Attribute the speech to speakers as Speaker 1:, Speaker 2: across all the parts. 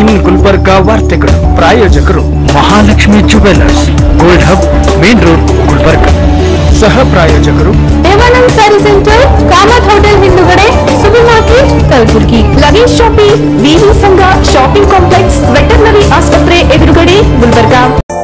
Speaker 1: One Gulbarga ವಾರ್ತೆಗಳು ಪ್ರಾಯೋಜಕರು Mahalakshmi jewellers gold hub main road Gulbarga ಸಹ ಪ್ರಾಯೋಜಕರು
Speaker 2: ದೇವಾನಂದ್ ಸ್ಯಾರಿ ಸೆಂಟರ್ ಕಾಮತ್ ಹೋಟೆಲ್ ಹಿಂದುಗಡೆ super market Kalaburagi luggage shopping VV Sangha shopping complex veterinary ಆಸ್ಪತ್ರೆ ಎದುರುಗಡೆ Gulbarga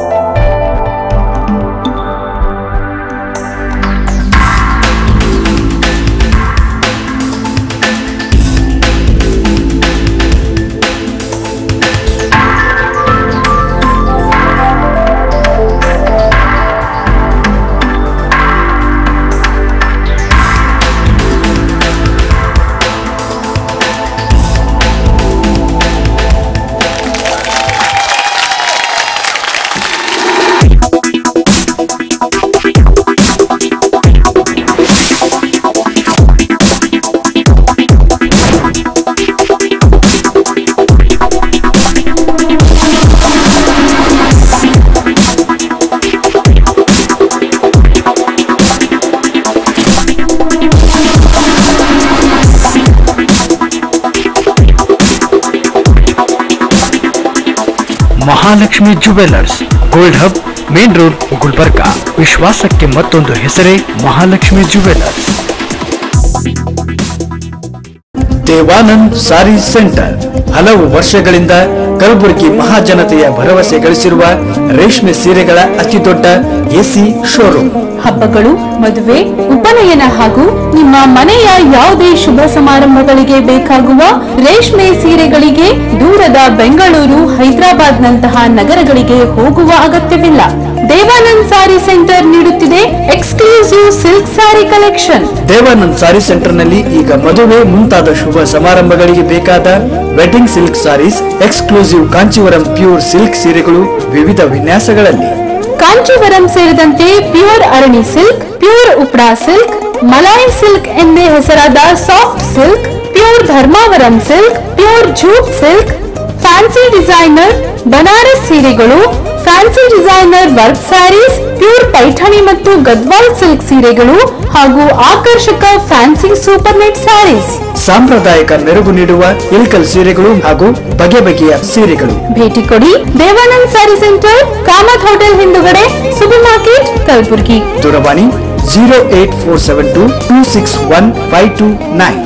Speaker 1: Mahalakshmi jewellers gold hub main road Gulbarga ವಿಶ್ವಾಸಕ್ಕೆ ಮತ್ತೊಂದು ಹೆಸರೇ ಮಹಾಲಕ್ಷ್ಮಿ ಜುವೆಲ್ಲರ್ಸ್
Speaker 3: ದೇವಾನಂದ್ ಸಾರಿ ಸೆಂಟರ್ ಹಲವು ವರ್ಷಗಳಿಂದ ಕಲಬುರಗಿ ಮಹಾಜನತೆಯ ಭರವಸೆ ಗಳಿಸಿರುವ ರೇಷ್ಮೆ ಸೀರೆಗಳ ಅತಿದೊಡ್ಡ ಎಸಿ ಶೋರೂಮ್
Speaker 2: ಹಬ್ಬಗಳು ಮದುವೆ ಉಪನಯನ ಹಾಗೂ ನಿಮ್ಮ ಮನೆಯ ಯಾವುದೇ ಶುಭ ಸಮಾರಂಭಗಳಿಗೆ ಬೇಕಾಗುವ ರೇಷ್ಮೆ ಸೀರೆಗಳಿಗೆ ದೂರದ ಬೆಂಗಳೂರು ಹೈದರಾಬಾದ್ ನಂತಹ ನಗರಗಳಿಗೆ ಹೋಗುವ ಅಗತ್ಯವಿಲ್ಲ ದೇವಾನಂದ್ ಸಾರಿ ಸೆಂಟರ್ ನೀಡುತ್ತಿದೆ exclusive silk sari collection
Speaker 3: Devanand sari centre ನಲ್ಲಿ ಈಗ ಮದುವೆ ಮುಂತಾದ ಶುಭ ಸಮಾರಂಭಗಳಿಗೆ ಬೇಕಾದ wedding silk saris exclusive Kanchivaram pure silk ಸೀರೆಗಳು ವಿವಿಧ ವಿನ್ಯಾಸಗಳಲ್ಲಿ
Speaker 2: ಕಾಂಚೀವರಂ ಸೇರಿದಂತೆ ಪ್ಯೂರ್ ಅರಣಿ ಸಿಲ್ಕ್ ಪ್ಯೂರ್ ಉಪ್ರಾ ಸಿಲ್ಕ್ ಮಲಾಯಿ ಸಿಲ್ಕ್ ಎಂದೇ ಹೆಸರಾದ soft silk pure Dharmavaram silk pure jute silk fancy designer Banaras ಸೀರೆಗಳು fancy designer work saris pure Paithani ಮತ್ತು ಗದ್ವಾಲ್ ಸಿಲ್ಕ್ ಸೀರೆಗಳು ಹಾಗೂ ಆಕರ್ಷಕ ಫ್ಯಾನ್ಸಿ ಸೂಪರ್ ನೆಟ್ ಸ್ಯಾರೀಸ್
Speaker 3: ಸಾಂಪ್ರದಾಯಿಕ ಮೆರುಗು ನೀಡುವ ಇಲ್ಕಲ್ ಸೀರೆಗಳು ಹಾಗೂ ಬಗೆ ಬಗೆಯ ಸೀರೆಗಳು
Speaker 2: ಭೇಟಿ ಕೊಡಿ ದೇವಾನಂದ್ ಸ್ಯಾರಿ ಸೆಂಟರ್ ಕಾಮತ್ ಹೋಟೆಲ್ ಹಿಂದುಗಡೆ ಸೂಪರ್ ಮಾರ್ಕೆಟ್ ಕಲಬುರ್ಗಿ
Speaker 3: ದೂರವಾಣಿ zero eight four seven two two six one five two nine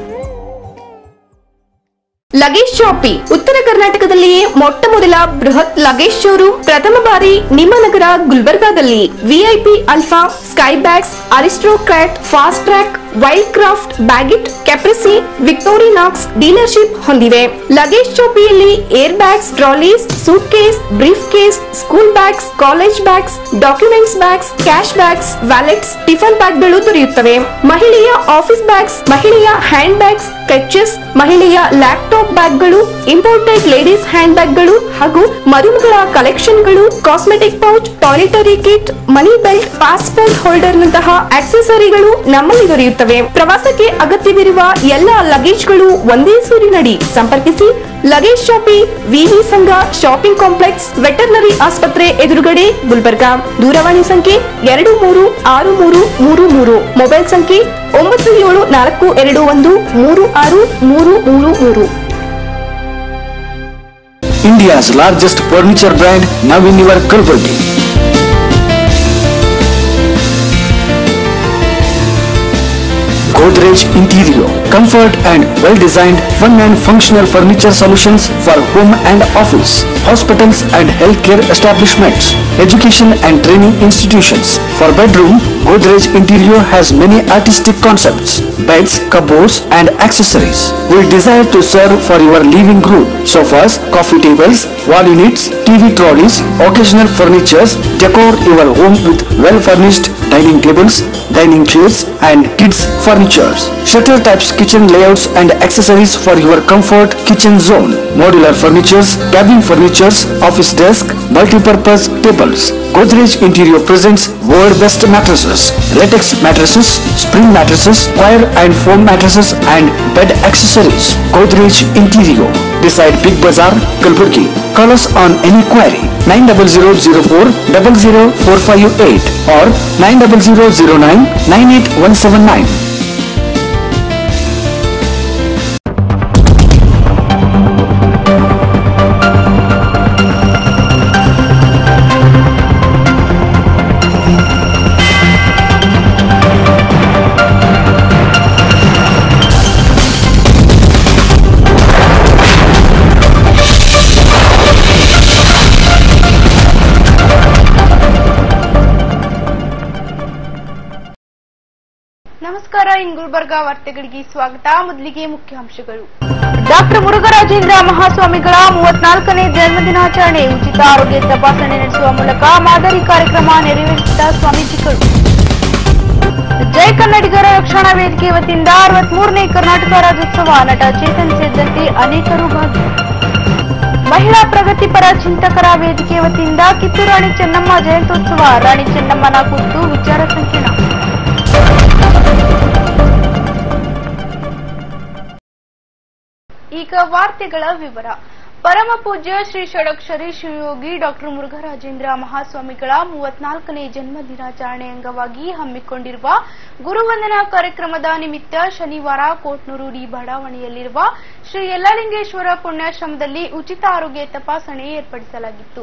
Speaker 4: luggage shoppe ಉತ್ತರ ಕರ್ನಾಟಕದಲ್ಲಿಯೇ ಮೊಟ್ಟ ಮೊದಲ ಬೃಹತ್ ಲಗೇಜ್ ಶೋರೂಮ್ ಪ್ರಥಮ ಬಾರಿ ನಿಮ್ಮ ನಗರ ಗುಲ್ಬರ್ಗಾದಲ್ಲಿ VIP Alfa Skybags Aristocrat Fastrack Wildcraft Baggit Caprese Victorinox dealership ಹೊಂದಿವೆ ಲಗೇಜ್ ಶಾಪಿಯಲ್ಲಿ air bags trolleys suitcase briefcase school bags college bags documents bags cash bags wallets tiffin ಬ್ಯಾಗ್ಗಳು ದೊರೆಯುತ್ತವೆ ಮಹಿಳೆಯ office bags ಮಹಿಳೆಯ handbags clutches ಮಹಿಳೆಯ laptop ಬ್ಯಾಗ್ಗಳು imported ladies hand ಬ್ಯಾಗ್ಗಳು ಹಾಗೂ ಮರುಮಗಳ ಕಲೆಕ್ಷನ್ಗಳು cosmetic pouch toiletry kit money belt passport holder ನಂತಹ ಆಕ್ಸೆಸರಿಗಳು ನಮ್ಮಲ್ಲಿ ದೊರೆಯುತ್ತವೆ ಪ್ರವಾಸಕ್ಕೆ ಅಗತ್ಯವಿರುವ ಎಲ್ಲ ಲಗೇಜ್ಗಳು ಒಂದೇ ಸೂರಿನಡಿ ಸಂಪರ್ಕಿಸಿ ಲಗೇಜ್ ಶಾಪಿ ವಿವಿ ಸಂಘ ಶಾಪಿಂಗ್ ಕಾಂಪ್ಲೆಕ್ಸ್ ವೆಟರ್ನರಿ ಆಸ್ಪತ್ರೆ ಎದುರುಗಡೆ ಗುಲ್ಬರ್ಗಾ ದೂರವಾಣಿ ಸಂಖ್ಯೆ ಎರಡು ಮೂರು ಆರು ಮೂರು ಮೂರು ಮೂರು ಮೊಬೈಲ್ ಸಂಖ್ಯೆ ಒಂಬತ್ತು ಏಳು ನಾಲ್ಕು ಎರಡು ಒಂದು ಮೂರು ಆರು ಮೂರು ಮೂರು ಮೂರು
Speaker 3: India's largest furniture brand now in your Kalaburagi Godrej Interior. Comfort and well-designed, fun and functional furniture solutions for home and office, hospitals and healthcare establishments, education and training institutions. For bedroom, Godrej Interior has many artistic concepts, beds, cupboards and accessories. We desire to serve for your living room, sofas, coffee tables, wall units, TV trolleys, occasional furnitures, decor your home with well-furnished dining tables, dining chairs and kids furnitures. Shutter types kitchen layouts and accessories for your comfort kitchen zone. Modular furnitures, cabin furnitures, office desk, multi-purpose tables. Godrej Interior presents world best mattresses, latex mattresses, spring mattresses, wire and foam mattresses and bed accessories. Godrej Interior beside Big Bazaar, Kalburgi. Call us on any query 90004 00458 or 90009 98179.
Speaker 5: In Gulbarga ವಾರ್ತೆಗಳಿಗೆ ಸ್ವಾಗತ ಮೊದಲಿಗೆ ಮುಖ್ಯಾಂಶಗಳು doctor Murugharajendra ಮಹಾಸ್ವಾಮಿಗಳ ಮೂವತ್ನಾಲ್ಕನೇ ಜನ್ಮದಿನಾಚರಣೆ ಉಚಿತ ಆರೋಗ್ಯ ತಪಾಸಣೆ ನಡೆಸುವ ಮೂಲಕ ಮಾದರಿ ಕಾರ್ಯಕ್ರಮ ನೆರವೇರಿಸಿದ ಸ್ವಾಮೀಜಿಗಳು ಜೈ ಕನ್ನಡಿಗರ ರಕ್ಷಣಾ ವೇದಿಕೆ ವತಿಯಿಂದ ಅರವತ್ಮೂರನೇ ಕರ್ನಾಟಕ ರಾಜ್ಯೋತ್ಸವ ನಟ ಚೇತನ್ ಸೇರಿದಂತೆ ಅನೇಕರು ಭಾಗಿ ಮಹಿಳಾ ಪ್ರಗತಿಪರ ಚಿಂತಕರ ವೇದಿಕೆ ವತಿಯಿಂದ ಕಿತ್ತೂರು ರಾಣಿ ಚೆನ್ನಮ್ಮ ಜಯಂತ್ಯೋತ್ಸವ ರಾಣಿ ಚೆನ್ನಮ್ಮನ ಕುರಿತು ವಿಚಾರ ಸಂಕಿರಣ ಈಗ ವಾರ್ತೆಗಳ ವಿವರ ಪರಮ ಪೂಜ್ಯ ಶ್ರೀ ಷಡಕ್ಷರಿ ಶಿವಯೋಗಿ ಡಾಕ್ಟರ್ ಮುರುಘರಾಜೇಂದ್ರ ಮಹಾಸ್ವಾಮಿಗಳ ಮೂವತ್ನಾಲ್ಕನೇ ಜನ್ಮ ದಿನಾಚರಣೆ ಅಂಗವಾಗಿ ಹಮ್ಮಿಕೊಂಡಿರುವ ಗುರುವಂದನಾ ಕಾರ್ಯಕ್ರಮದ ನಿಮಿತ್ತ ಶನಿವಾರ ಕೋಟ್ನೂರು ಡಿ ಬಡಾವಣೆಯಲ್ಲಿರುವ ಶ್ರೀ ಯಲ್ಲಲಿಂಗೇಶ್ವರ ಪುಣ್ಯಾಶ್ರಮದಲ್ಲಿ ಉಚಿತ ಆರೋಗ್ಯ ತಪಾಸಣೆ ಏರ್ಪಡಿಸಲಾಗಿತ್ತು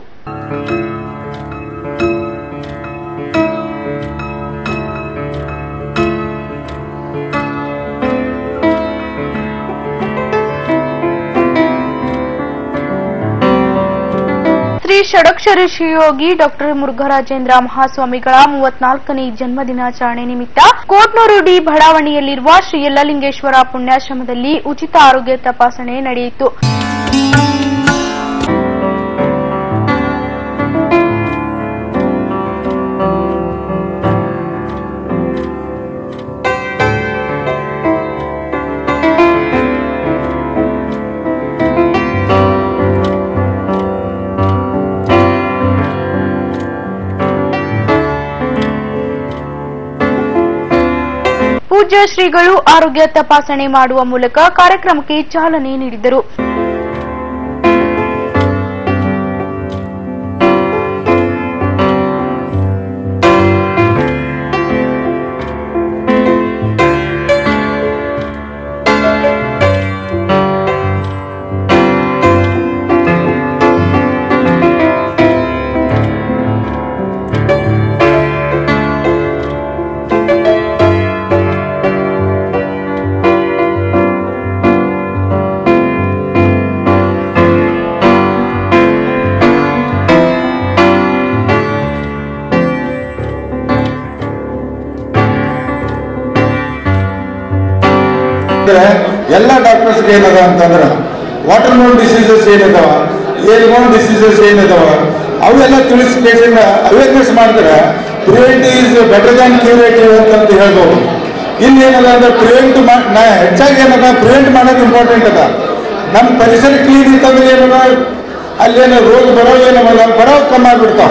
Speaker 5: ಶ್ರೀ ಷಡಕ್ಷರ ಶಿವಯೋಗಿ ಡಾಕ್ಟರ್ ಮುರುಘರಾಜೇಂದ್ರ ಮಹಾಸ್ವಾಮಿಗಳ ಮೂವತ್ನಾಲ್ಕನೇ ಜನ್ಮ ದಿನಾಚರಣೆ ನಿಮಿತ್ತ ಕೋಟ್ನೂರು ಡಿ ಬಡಾವಣೆಯಲ್ಲಿರುವ ಶ್ರೀ ಯಲ್ಲಲಿಂಗೇಶ್ವರ ಪುಣ್ಯಾಶ್ರಮದಲ್ಲಿ ಉಚಿತ ಆರೋಗ್ಯ ತಪಾಸಣೆ ನಡೆಯಿತು ಪೂಜ್ಯ ಶ್ರೀಗಳು ಆರೋಗ್ಯ ತಪಾಸಣೆ ಮಾಡುವ ಮೂಲಕ ಕಾರ್ಯಕ್ರಮಕ್ಕೆ ಚಾಲನೆ ನೀಡಿದರು
Speaker 6: ಅಂದ್ರೆ ಎಲ್ಲ ಡಾಕ್ಟರ್ಸ್ಗೆ ಏನದ ಅಂತಂದ್ರೆ ವಾಟರ್ ಬೋನ್ ಡಿಸೀಸಸ್ ಏನಿದಾವ ಏರ್ ಬೋನ್ ಡಿಸೀಸಸ್ ಏನಿದಾವ ಅವೆಲ್ಲ ತಿಳಿಸಿ ಪೇಷಂಟ್ ಅವೇರ್ನೆಸ್ ಮಾಡಿದ್ರೆ prevent is better than curative ಅಂತ ಹೇಳ್ಬೋದು ಇಲ್ಲಿ ಏನದ ಅಂದ್ರೆ ಪ್ರಿವೆಂಟ್ ನಾ ಹೆಚ್ಚಾಗಿ ಏನದ ಪ್ರಿವೆಂಟ್ ಮಾಡೋದು ಇಂಪಾರ್ಟೆಂಟ್ ಅದ ನಮ್ಮ ಪರಿಸರ ಕ್ಲೀನ್ ಇತ್ತಂದ್ರೆ ಏನದ ಅಲ್ಲೇನೋ ರೋಗ ಬರೋ ಏನವಲ್ಲ ಬರೋ ಕಮ್ಮಿ ಆಗ್ಬಿಡ್ತಾವ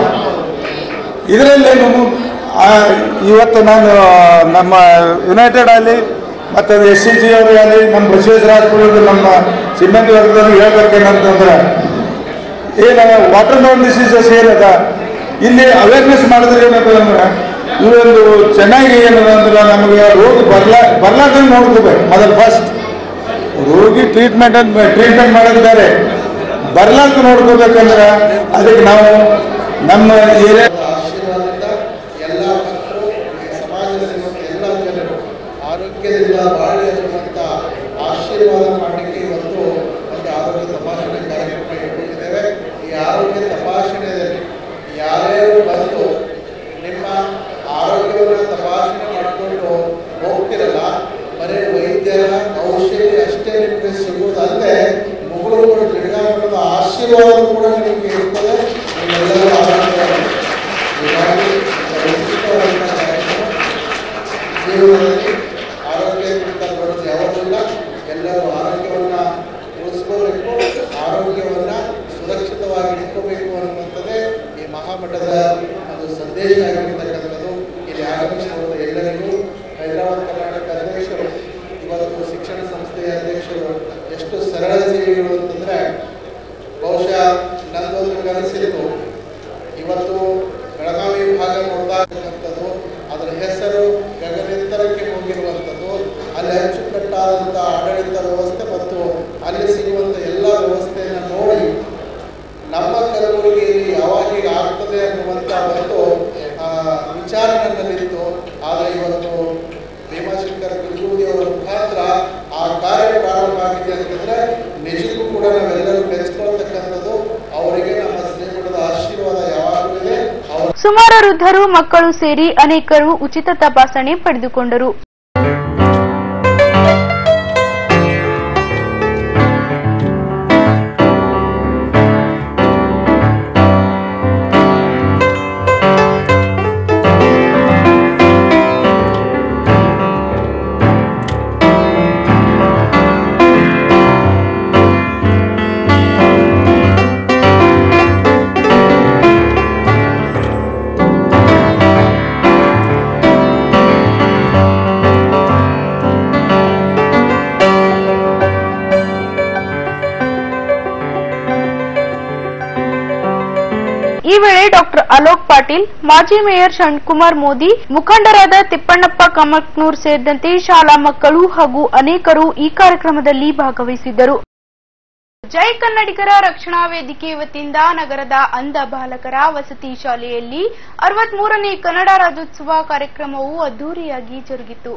Speaker 6: ಇದರಲ್ಲೇನು ಆ, ಇವತ್ತು ನಾನು ನಮ್ಮ ಯುನೈಟೆಡ್ ಅಲ್ಲಿ ಮತ್ತು ಎಸ್ ಸಿ ಜಿ ಅವರು ಆಗಲಿ ನಮ್ಮ ಬಸವೇಶ್ವರ ಹಾಸ್ಪಿಟಲ್ ನಮ್ಮ ಸಿಬ್ಬಂದಿ ವರ್ಗದವ್ರಿಗೆ ಹೇಳ್ಬೇಕೇನಂತಂದ್ರೆ ಏನು ವಾಟರ್ ಬೋನ್ ಡಿಸೀಸಸ್ ಏನದ ಇಲ್ಲಿ ಅವೇರ್ನೆಸ್ ಮಾಡಿದ್ರೆ ಏನದ ಅಂದ್ರೆ ಇವೊಂದು ಚೆನ್ನಾಗಿ ಏನದ ಅಂದ್ರೆ ನಮಗೆ ರೋಗ ಬರ್ಲಾ ಬರ್ಲಾರ್ದಂಗೆ ನೋಡ್ಕೋಬೇಕು ಮೊದಲು ಫಸ್ಟ್ ರೋಗಿ ಟ್ರೀಟ್ಮೆಂಟ್ ಅಂತ ಟ್ರೀಟ್ಮೆಂಟ್ ಮಾಡೋದು ಬೇರೆ ಬರ್ಲಾರ್ದು ನೋಡ್ಕೋಬೇಕಂದ್ರೆ ಅದಕ್ಕೆ ನಾವು ನಮ್ಮ ಏರಿಯಾ
Speaker 7: ಆಶೀರ್ವಾದದಿಂದ ಎಲ್ಲ ಭಕ್ತರು ಈ ಸಮಾಜದಲ್ಲಿರುವಂಥ ಎಲ್ಲ ಜನರು ಆರೋಗ್ಯದಿಂದ ಬಾಳಿ ಅನ್ನುವಂಥ ಆಶೀರ್ವಾದ ಮಾಡಲಿಕ್ಕೆ ಇವತ್ತು ಒಂದು ಆರೋಗ್ಯ ತಪಾಸಣೆ ಕಾರ್ಯಕ್ರಮ ಇಟ್ಕೊಂಡಿದ್ದೇವೆ ಈ ಆರೋಗ್ಯ ತಪಾಸಣೆಯಲ್ಲಿ ಯಾರ್ಯಾರು ಬಂದು ನಿಮ್ಮ ಆರೋಗ್ಯವನ್ನು ತಪಾಸಣೆ ಮಾಡಿಕೊಂಡು ಹೋಗ್ತಿರಲ್ಲ ಬರೀ ವೈದ್ಯರ ಔಷಧಿ ಅಷ್ಟೇ ನಿಮಗೆ ಸಿಗುವುದಲ್ಲದೆ ಮುಗುಳುಗಳು ಗಿಡಗಾಮರದ ಆಶೀರ್ವಾದ ಕೂಡ ನಿಮಗೆ ಇರ್ತದೆ ನಿಮ್ಮೆಲ್ಲರೂ ಆರೋಗ್ಯವಾಗಿ ಹೀಗಾಗಿ ವಿಶಿಷ್ಟವಾದಂಥ ಕಾರ್ಯಕ್ರಮ ಜೀವನದಲ್ಲಿ ಆರೋಗ್ಯಕ್ಕಿಂತ ದೊಡ್ಡದು ಯಾವುದೂ ಇಲ್ಲ ಎಲ್ಲರೂ ಆರೋಗ್ಯವನ್ನು ಉಳಿಸ್ಕೋಬೇಕು ಆರೋಗ್ಯವನ್ನು ಸುರಕ್ಷಿತವಾಗಿ ಇಟ್ಕೋಬೇಕು ಅನ್ನುವಂಥದ್ದೇ ಈ ಮಹಾಮಠದ ಒಂದು ಸಂದೇಶ ಆಗಿರ್ತಕ್ಕಂಥದ್ದು ಇಲ್ಲಿ ಆಗಮಿಸಿರುವ ಎಲ್ಲರಿಗೂ ಹೈದರಾಬಾದ್ ಕರ್ನಾಟಕ ಅಧ್ಯಕ್ಷರು ಇವತ್ತು ಶಿಕ್ಷಣ ಸಂಸ್ಥೆಯ ಅಧ್ಯಕ್ಷರು ಎಷ್ಟು ಸರಳ ಜೀವಿಗಳು ಅಂತಂದರೆ ಬಹುಶಃ ನಂದೊಂದು ಕನಸಿತ್ತು ಇವತ್ತು ಬೆಳಗಾವಿ ಭಾಗ ನೋಡ್ದಾಗಂಥದ್ದು ಅದರ ಹೆಸರು ಗಗನೆತ್ತರಕ್ಕೆ ಹೋಗಿರುವಂಥದ್ದು ಅಲ್ಲಿ ಅಚ್ಚುಕಟ್ಟಾದಂಥ ಆಡಳಿತ ವ್ಯವಸ್ಥೆ ಮತ್ತು ಅಲ್ಲಿ ಸಿಗುವಂಥ ಎಲ್ಲ ವ್ಯವಸ್ಥೆಯನ್ನು ನೋಡಿ ನಮ್ಮ ಕಲಬುರಗಿಯಲ್ಲಿ ಯಾವಾಗ ಹೀಗೆ ಆಗ್ತದೆ ಅನ್ನುವಂಥ ಒಂದು ಆ, ವಿಚಾರ ನನ್ನಲ್ಲಿತ್ತು ಆದರೆ ಇವತ್ತು ಭೀಮಾಶಂಕರ ಬಿಲ್ಗೂದಿ ಅವರ ಮುಖಾಂತರ ಆ ಕಾರ್ಯ ಪ್ರಾರಂಭ ಆಗಿದೆ ಅಂತಂದ್ರೆ ನಿಜಕ್ಕೂ ಕೂಡ ನಾವೆಲ್ಲರೂ ಮೆಚ್ಕೊಳ್ತಕ್ಕಂಥದ್ದು ಅವರಿಗೆ ನಮ್ಮ ಶ್ರೀಮಠದ ಆಶೀರ್ವಾದ ಯಾವಾಗಲೂ ಇದೆ ಅವರ
Speaker 5: ಸುಮಾರು ವೃದ್ಧರು ಮಕ್ಕಳು ಸೇರಿ ಅನೇಕರು ಉಚಿತ ತಪಾಸಣೆ ಪಡೆದುಕೊಂಡರು ಈ ವೇಳೆ ಡಾಕ್ಟರ್ ಅಲೋಕ್ ಪಾಟೀಲ್ ಮಾಜಿ ಮೇಯರ್ ಶಣ್ಕುಮಾರ್ ಮೋದಿ ಮುಖಂಡರಾದ ತಿಪ್ಪಣ್ಣಪ್ಪ ಕಮಕ್ನೂರ್ ಸೇರಿದಂತೆ ಶಾಲಾ ಮಕ್ಕಳು ಹಾಗೂ ಅನೇಕರು ಈ ಕಾರ್ಯಕ್ರಮದಲ್ಲಿ ಭಾಗವಹಿಸಿದ್ದರು ಜೈ ಕನ್ನಡಿಗರ ರಕ್ಷಣಾ ವೇದಿಕೆ ವತಿಯಿಂದ ನಗರದ ಅಂಧ ಬಾಲಕರ ವಸತಿ ಶಾಲೆಯಲ್ಲಿ ಅರವತ್ಮೂರನೇ ಕನ್ನಡ ರಾಜ್ಯೋತ್ಸವ ಕಾರ್ಯಕ್ರಮವು ಅದ್ದೂರಿಯಾಗಿ ಜರುಗಿತು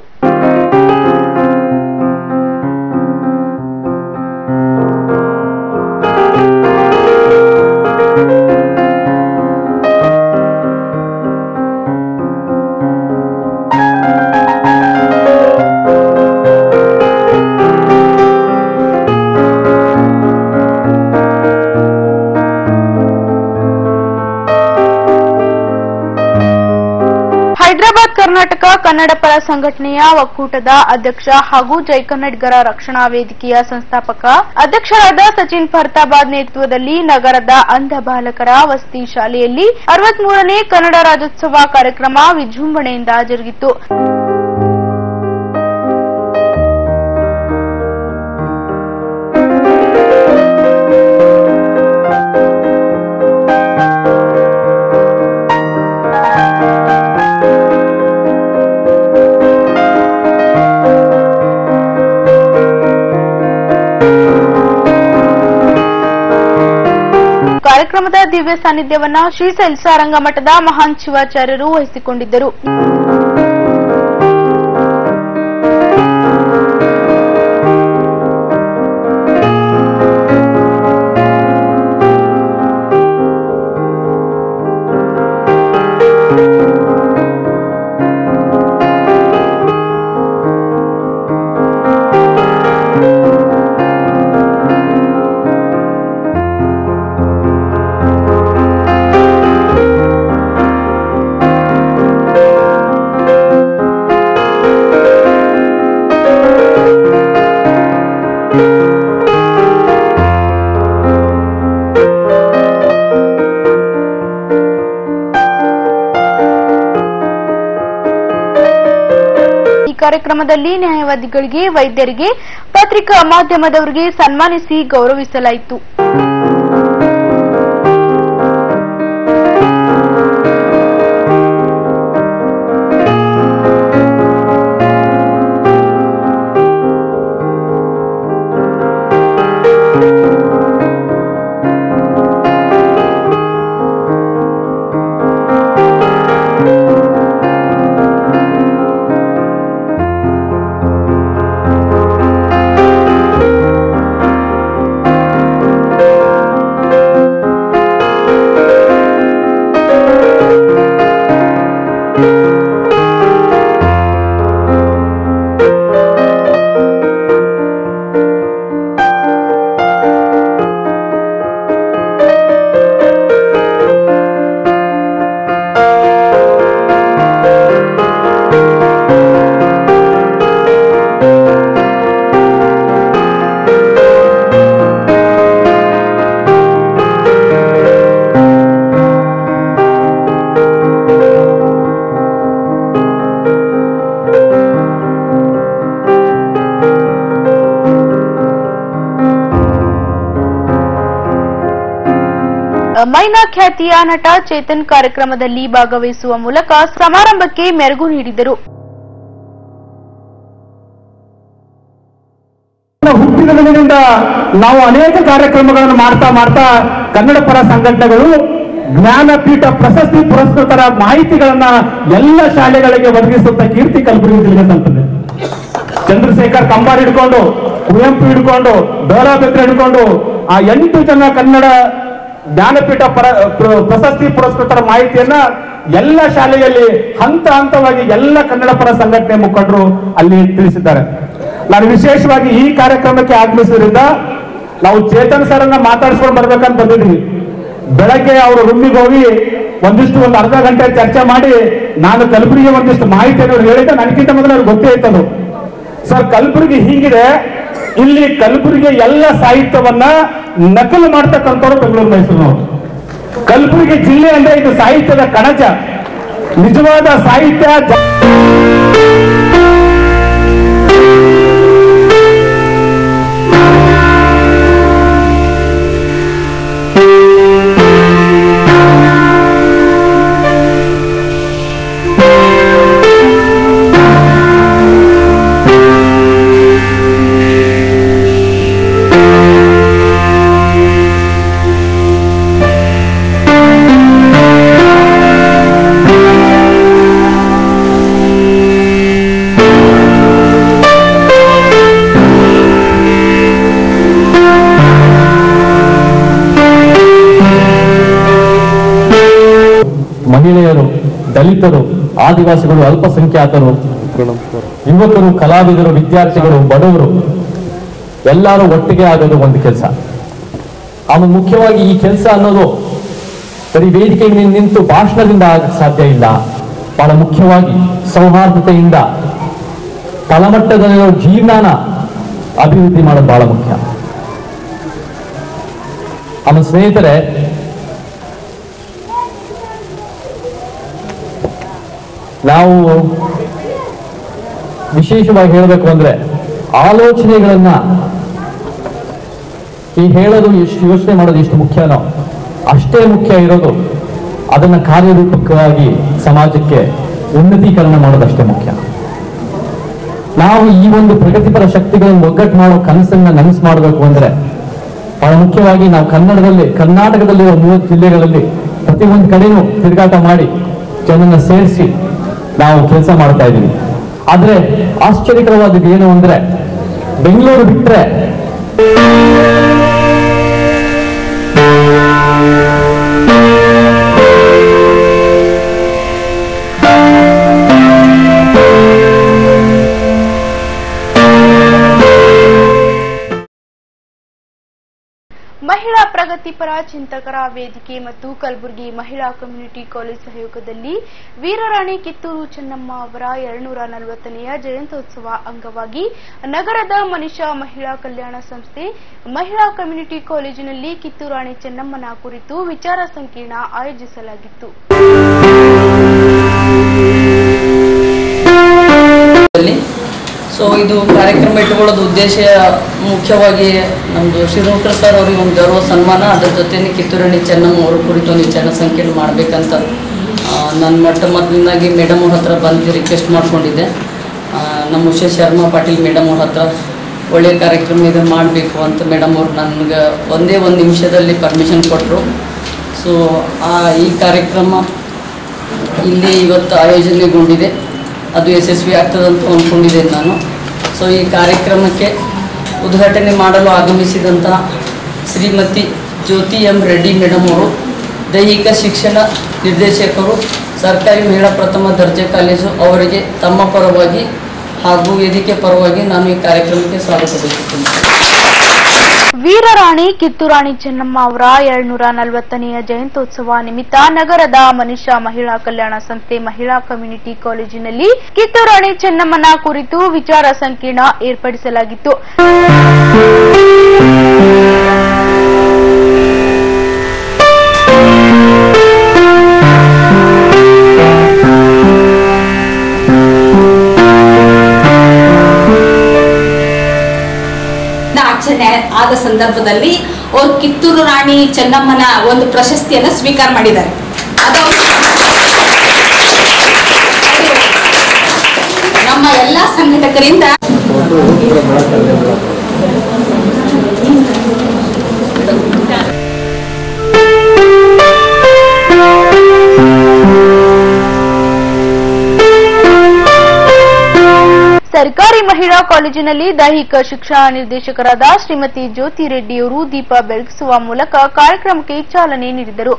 Speaker 5: ಹೈದರಾಬಾದ್ ಕರ್ನಾಟಕ ಕನ್ನಡ ಪರ ಸಂಘಟನೆಯ ಒಕ್ಕೂಟದ ಅಧ್ಯಕ್ಷ ಹಾಗೂ ಜೈ ಕನ್ನಡಿಗರ ರಕ್ಷಣಾ ವೇದಿಕೆಯ ಸಂಸ್ಥಾಪಕ ಅಧ್ಯಕ್ಷರಾದ ಸಚಿನ್ ಫರ್ತಾಬಾದ್ ನೇತೃತ್ವದಲ್ಲಿ ನಗರದ ಅಂಧ ಬಾಲಕರ ವಸತಿ ಶಾಲೆಯಲ್ಲಿ ಅರವತ್ಮೂರನೇ ಕನ್ನಡ ರಾಜ್ಯೋತ್ಸವ ಕಾರ್ಯಕ್ರಮ ವಿಜೃಂಭಣೆಯಿಂದ ಜರುಗಿತು ಕಾರ್ಯಕ್ರಮದ ದಿವ್ಯ ಸಾನ್ನಿಧ್ಯವನ್ನ ಶ್ರೀ ಸೈಲ್ಸಾರಂಗ ಮಠದ ಮಹಾನ್ ಶಿವಾಚಾರ್ಯರು ವಹಿಸಿಕೊಂಡಿದ್ದರು ಈ ಕಾರ್ಯಕ್ರಮದಲ್ಲಿ ನ್ಯಾಯವಾದಿಗಳಿಗೆ ವೈದ್ಯರಿಗೆ ಪತ್ರಿಕಾ ಮಾಧ್ಯಮದವರಿಗೆ ಸನ್ಮಾನಿಸಿ ಗೌರವಿಸಲಾಯಿತು ಮೈನಾ ಖ್ಯಾತಿಯ ನಟ ಚೇತನ್ ಕಾರ್ಯಕ್ರಮದಲ್ಲಿ ಭಾಗವಹಿಸುವ ಮೂಲಕ ಸಮಾರಂಭಕ್ಕೆ ಮೆರುಗು ನೀಡಿದರು
Speaker 8: ಹುಟ್ಟಿದ ದಿನದಿಂದ ನಾವು ಅನೇಕ ಕಾರ್ಯಕ್ರಮಗಳನ್ನು ಮಾಡ್ತಾ ಮಾಡ್ತಾ ಕನ್ನಡ ಪರ ಸಂಘಟನೆಗಳು ಜ್ಞಾನಪೀಠ ಪ್ರಶಸ್ತಿ ಪುರಸ್ಕೃತರ ಮಾಹಿತಿಗಳನ್ನ ಎಲ್ಲ ಶಾಲೆಗಳಿಗೆ ಒದಗಿಸುತ್ತ ಕೀರ್ತಿ ಕಲಬುರಗಿ ಜಿಲ್ಲೆಗೆ ಸಲ್ತದೆ ಚಂದ್ರಶೇಖರ್ ಕಂಬಾರ್ ಹಿಡ್ಕೊಂಡು ಕುವೆಂಪು ಹಿಡ್ಕೊಂಡು ಡೋರಾ ಬೆಕ್ರೆ ಹಿಡ್ಕೊಂಡು ಆ ಎಂಟು ಜನ ಕನ್ನಡ ಜ್ಞಾನಪೀಠ ಪರ ಪ್ರ- ಪ್ರಶಸ್ತಿ ಪುರಸ್ಕೃತರ ಮಾಹಿತಿಯನ್ನ ಎಲ್ಲ ಶಾಲೆಯಲ್ಲಿ ಹಂತ ಹಂತವಾಗಿ ಎಲ್ಲ ಕನ್ನಡ ಪರ ಸಂಘಟನೆ ಮುಖಂಡರು ಅಲ್ಲಿ ತಿಳಿಸಿದ್ದಾರೆ ನಾನು ವಿಶೇಷವಾಗಿ ಈ ಕಾರ್ಯಕ್ರಮಕ್ಕೆ ಆಗಮಿಸಿದ್ರಿಂದ ನಾವು ಚೇತನ್ ಸರ್ ಅನ್ನ ಮಾತಾಡಿಸ್ಕೊಂಡು ಬರ್ಬೇಕಂತ ಬಂದಿದ್ವಿ ಬೆಳಗ್ಗೆ ಅವರು ರೂಮಿಗೆ ಹೋಗಿ ಒಂದಿಷ್ಟು ಒಂದು ಅರ್ಧ ಗಂಟೆ ಚರ್ಚೆ ಮಾಡಿ ನಾನು ಕಲಬುರಗಿ ಒಂದಿಷ್ಟು ಮಾಹಿತಿಯನ್ನು ಅವ್ರು ಹೇಳಿದ್ದೆ ನನಗಿಂತ ಮೊದಲು ಅವ್ರಿಗೆ ಗೊತ್ತೇ ಇತ್ತದು ಸರ್ ಕಲಬುರಗಿ ಹೀಗಿದೆ ಇಲ್ಲಿ ಕಲಬುರಗಿ ಎಲ್ಲ ಸಾಹಿತ್ಯವನ್ನ ನಕಲು ಮಾಡ್ತಕ್ಕಂಥವ್ರು ಬೆಂಗಳೂರು ಮೈಸೂರಿನವರು ಕಲಬುರಗಿ ಜಿಲ್ಲೆ ಅಂದ್ರೆ ಇದು ಸಾಹಿತ್ಯದ ಕಣಜ ನಿಜವಾದ ಸಾಹಿತ್ಯ ಜ- ಮಹಿಳೆಯರು ದಲಿತರು ಆದಿವಾಸಿಗಳು ಅಲ್ಪಸಂಖ್ಯಾತರು ಯುವಕರು ಕಲಾವಿದರು ವಿದ್ಯಾರ್ಥಿಗಳು ಬಡವರು ಎಲ್ಲರೂ ಒಟ್ಟಿಗೆ ಆಗೋದು ಒಂದು ಕೆಲಸ ಆಮೇಲೆ ಮುಖ್ಯವಾಗಿ ಈ ಕೆಲಸ ಅನ್ನೋದು ಬರೀ ವೇದಿಕೆ ಮೇಲೆ ನಿಂತು ಭಾಷಣದಿಂದ ಆಗಕ್ಕೆ ಸಾಧ್ಯ ಇಲ್ಲ ಬಹಳ ಮುಖ್ಯವಾಗಿ ಸೌಹಾರ್ದತೆಯಿಂದ ತಳಮಟ್ಟದಲ್ಲಿರೋ ಜೀವನಾನ ಅಭಿವೃದ್ಧಿ ಮಾಡೋದು ಬಹಳ ಮುಖ್ಯ ಆಮೇಲೆ ಸ್ನೇಹಿತರೆ ನಾವು ವಿಶೇಷವಾಗಿ ಹೇಳಬೇಕು ಅಂದ್ರೆ ಆಲೋಚನೆಗಳನ್ನ ಈ ಹೇಳೋದು ಎಷ್ಟು ಯೋಚನೆ ಮಾಡೋದು ಎಷ್ಟು ಮುಖ್ಯನೋ ಅಷ್ಟೇ ಮುಖ್ಯ ಇರೋದು ಅದನ್ನ ಕಾರ್ಯರೂಪಕವಾಗಿ ಸಮಾಜಕ್ಕೆ ಉನ್ನತೀಕರಣ ಮಾಡೋದಷ್ಟೇ ಮುಖ್ಯ ನಾವು ಈ ಒಂದು ಪ್ರಗತಿಪರ ಶಕ್ತಿಗಳನ್ನು ಒಗ್ಗಟ್ಟು ಮಾಡೋ ಕನಸನ್ನ ನನಸು ಮಾಡಬೇಕು ಅಂದ್ರೆ ಬಹಳ ಮುಖ್ಯವಾಗಿ ನಾವು ಕನ್ನಡದಲ್ಲಿ ಕರ್ನಾಟಕದಲ್ಲಿರುವ ಮೂವತ್ತು ಜಿಲ್ಲೆಗಳಲ್ಲಿ ಪ್ರತಿಯೊಂದು ಕಡೆನೂ ತಿರುಗಾಟ ಮಾಡಿ ಜನನ್ನ ಸೇರಿಸಿ ನಾವು ಕೆಲಸ ಮಾಡ್ತಾ ಇದ್ದೀವಿ ಆದ್ರೆ ಆಶ್ಚರ್ಯಕರವಾದದ್ದು ಏನು ಅಂದ್ರೆ ಬೆಂಗಳೂರು ಬಿಟ್ರೆ
Speaker 5: ಮಹಿಳಾ ಪ್ರಗತಿಪರ ಚಿಂತಕರ ವೇದಿಕೆ ಮತ್ತು ಕಲಬುರಗಿ ಮಹಿಳಾ ಕಮ್ಯುನಿಟಿ ಕಾಲೇಜ್ ಸಹಯೋಗದಲ್ಲಿ ವೀರರಾಣಿ ಕಿತ್ತೂರು ಚೆನ್ನಮ್ಮ ಅವರ ಎರಡ್ನೂರ ನಲವತ್ತನೆಯ ಜಯಂತ್ಯೋತ್ಸವ ಅಂಗವಾಗಿ ನಗರದ ಮನಿಷಾ ಮಹಿಳಾ ಕಲ್ಯಾಣ ಸಂಸ್ಥೆ ಮಹಿಳಾ ಕಮ್ಯುನಿಟಿ ಕಾಲೇಜಿನಲ್ಲಿ ಕಿತ್ತೂರು ರಾಣಿ ಚೆನ್ನಮ್ಮನ ಕುರಿತು ವಿಚಾರ ಸಂಕಿರಣ ಆಯೋಜಿಸಲಾಗಿತ್ತು
Speaker 9: ಸೊ ಇದು ಕಾರ್ಯಕ್ರಮ ಇಟ್ಟುಕೊಳ್ಳೋದು ಉದ್ದೇಶ ಮುಖ್ಯವಾಗಿ ನಮ್ಮದು ಶಿರೋಕರ್ ಸರ್ ಅವರಿಗೆ ಒಂದು ಗೌರವ ಸನ್ಮಾನ ಅದ್ರ ಜೊತೆನೇ ಕಿತ್ತೂರಾಣಿ ಚೆನ್ನಮ್ಮ ಅವ್ರ ಕುರಿತು ಒಂದು ವಿಚಾರ ಸಂಕಿರಣ ಮಾಡಬೇಕಂತ ನನ್ನ ಮೊಟ್ಟ ಮೊದಲಿನಾಗಿ ಮೇಡಮ್ ಅವ್ರ ಹತ್ರ ಬಂದು ರಿಕ್ವೆಸ್ಟ್ ಮಾಡ್ಕೊಂಡಿದ್ದೆ ಆ, ನಮ್ಮ ಉಷಾ ಶರ್ಮಾ ಪಾಟೀಲ್ ಮೇಡಮ್ ಅವ್ರ ಹತ್ರ ಒಳ್ಳೆಯ ಕಾರ್ಯಕ್ರಮ ಇದು ಮಾಡಬೇಕು ಅಂತ ಮೇಡಮ್ ಅವ್ರು ನನಗೆ ಒಂದೇ ಒಂದು ನಿಮಿಷದಲ್ಲಿ ಪರ್ಮಿಷನ್ ಕೊಟ್ಟರು ಸೊ ಆ ಈ ಕಾರ್ಯಕ್ರಮ ಇಲ್ಲಿ ಇವತ್ತು ಆಯೋಜನೆಗೊಂಡಿದೆ ಅದು ಯಶಸ್ವಿ ಆಗ್ತದಂತ ಅಂದ್ಕೊಂಡಿದ್ದೇನೆ ನಾನು ಸೊ ಈ ಕಾರ್ಯಕ್ರಮಕ್ಕೆ ಉದ್ಘಾಟನೆ ಮಾಡಲು ಆಗಮಿಸಿದಂತಹ ಶ್ರೀಮತಿ ಜ್ಯೋತಿ ಎಂ ರೆಡ್ಡಿ ಮೇಡಮ್ ಅವರು ದೈಹಿಕ ಶಿಕ್ಷಣ ನಿರ್ದೇಶಕರು ಸರ್ಕಾರಿ ಮಹಿಳಾ ಪ್ರಥಮ ದರ್ಜೆ ಕಾಲೇಜು ಅವರಿಗೆ ತಮ್ಮ ಪರವಾಗಿ ಹಾಗೂ ವೇದಿಕೆ ಪರವಾಗಿ ನಾನು ಈ ಕಾರ್ಯಕ್ರಮಕ್ಕೆ ಸ್ವಾಗತ ಬಯಸುತ್ತೇನೆ
Speaker 5: ವೀರರಾಣಿ ಕಿತ್ತೂರಾಣಿ ಚೆನ್ನಮ್ಮ ಅವರ ಎರಡ್ನೂರ ನಲವತ್ತನೆಯ ಜಯಂತ್ಯೋತ್ಸವ ನಿಮಿತ್ತ ನಗರದ ಮನಿಷಾ ಮಹಿಳಾ ಕಲ್ಯಾಣ ಸಂಸ್ಥೆ ಮಹಿಳಾ ಕಮ್ಯುನಿಟಿ ಕಾಲೇಜಿನಲ್ಲಿ ಕಿತ್ತೂರಾಣಿ ಚೆನ್ನಮ್ಮನ ಕುರಿತು ವಿಚಾರ ಸಂಕಿರಣ ಏರ್ಪಡಿಸಲಾಗಿತ್ತು
Speaker 10: ಆಚರಣೆ ಆದ ಸಂದರ್ಭದಲ್ಲಿ ಅವರು ಕಿತ್ತೂರು ರಾಣಿ ಚೆನ್ನಮ್ಮನ ಒಂದು ಪ್ರಶಸ್ತಿಯನ್ನು ಸ್ವೀಕಾರ ಮಾಡಿದ್ದಾರೆ ಅದು ನಮ್ಮ ಎಲ್ಲ ಸಂಘಟಕರಿಂದ
Speaker 5: ಸರ್ಕಾರಿ ಮಹಿಳಾ ಕಾಲೇಜಿನಲ್ಲಿ ದೈಹಿಕ ಶಿಕ್ಷಣ ನಿರ್ದೇಶಕರಾದ ಶ್ರೀಮತಿ ಜ್ಯೋತಿ ರೆಡ್ಡಿಯವರು ದೀಪ ಬೆಳಗಿಸುವ ಮೂಲಕ ಕಾರ್ಯಕ್ರಮಕ್ಕೆ ಚಾಲನೆ ನೀಡಿದರು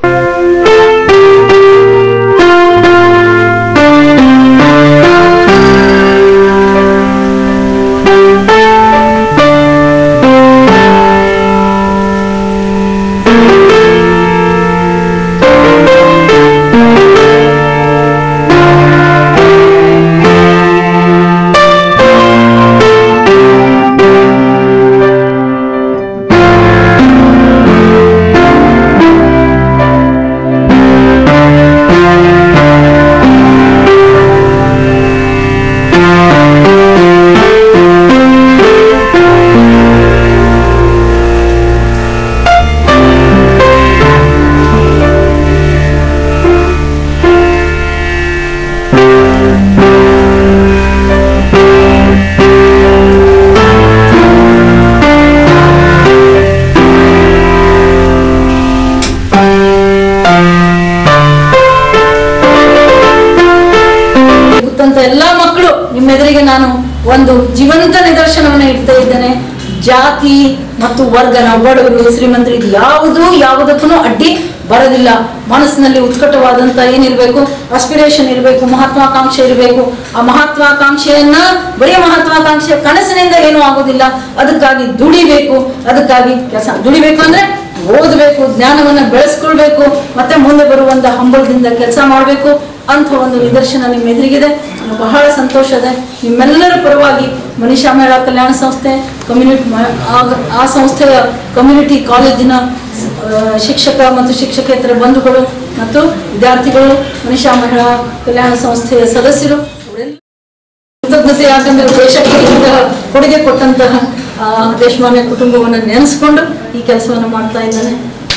Speaker 10: ಗೊತ್ತಂತ ಎಲ್ಲಾ ಮಕ್ಕಳು ನಿಮ್ಮ ಎದುರಿಗೆ ನಾನು ಒಂದು ಜೀವಂತ ನಿದರ್ಶನವನ್ನು ಇಡ್ತಾ ಇದ್ದೇನೆ
Speaker 9: ಜಾತಿ ಮತ್ತು ವರ್ಗ ನಾವು ಬಡವರು ಶ್ರೀಮಂತರು ಇದು ಯಾವುದೂ ಯಾವುದಕ್ಕೂ ಅಡ್ಡಿ ಬರೋದಿಲ್ಲ ಮನಸ್ಸಿನಲ್ಲಿ ಉತ್ಕಟವಾದಂತ ಏನಿರ್ಬೇಕು ಅಸ್ಪಿರೇಷನ್ ಇರಬೇಕು ಮಹತ್ವಾಕಾಂಕ್ಷೆ ಇರಬೇಕು ಆ ಮಹತ್ವಾಕಾಂಕ್ಷೆಯನ್ನ ಬರೀ ಮಹತ್ವಾಕಾಂಕ್ಷೆ ಕನಸಿನಿಂದ ಏನೂ ಆಗೋದಿಲ್ಲ ಅದಕ್ಕಾಗಿ ದುಡಿಬೇಕು ಅದಕ್ಕಾಗಿ ಕೆಲಸ ದುಡಿಬೇಕು ಅಂದ್ರೆ ಓದಬೇಕು ಜ್ಞಾನವನ್ನ ಬೆಳೆಸ್ಕೊಳ್ಬೇಕು ಮತ್ತೆ ಮುಂದೆ ಬರುವಂತ ಹಂಬಲದಿಂದ ಕೆಲಸ ಮಾಡಬೇಕು ಅಂತ ಒಂದು ನಿದರ್ಶನ ನಿಮ್ಮ ಎದುರಿಗಿದೆ ನನಗೆ ಬಹಳ ಸಂತೋಷ ಇದೆ ನಿಮ್ಮೆಲ್ಲರ ಪರವಾಗಿ ಮನೀಷಾ ಮಹಿಳಾ ಕಲ್ಯಾಣ ಸಂಸ್ಥೆ ಕಮ್ಯುನಿಟಿ ಆ ಸಂಸ್ಥೆಯ ಕಮ್ಯುನಿಟಿ ಕಾಲೇಜಿನ ಆ, ಶಿಕ್ಷಕ ಮತ್ತು ಶಿಕ್ಷಕೇತರ ಬಂಧುಗಳು ಮತ್ತು ವಿದ್ಯಾರ್ಥಿಗಳು ಮನೀಷಾ ಮಹಿಳಾ ಕಲ್ಯಾಣ ಸಂಸ್ಥೆಯ ಸದಸ್ಯರು ಕೃತಜ್ಞತೆ ಯಾಕಂದ್ರೆ ದೇಶಕ್ಕೆ ಇಂತಹ ಕೊಡುಗೆ ಕೊಟ್ಟಂತಹ ಆ, ದೇಶಮಾನ್ಯ ಕುಟುಂಬವನ್ನು ನೆನೆಸ್ಕೊಂಡು ಈ ಕೆಲಸವನ್ನು ಮಾಡ್ತಾ ಇದ್ದಾನೆ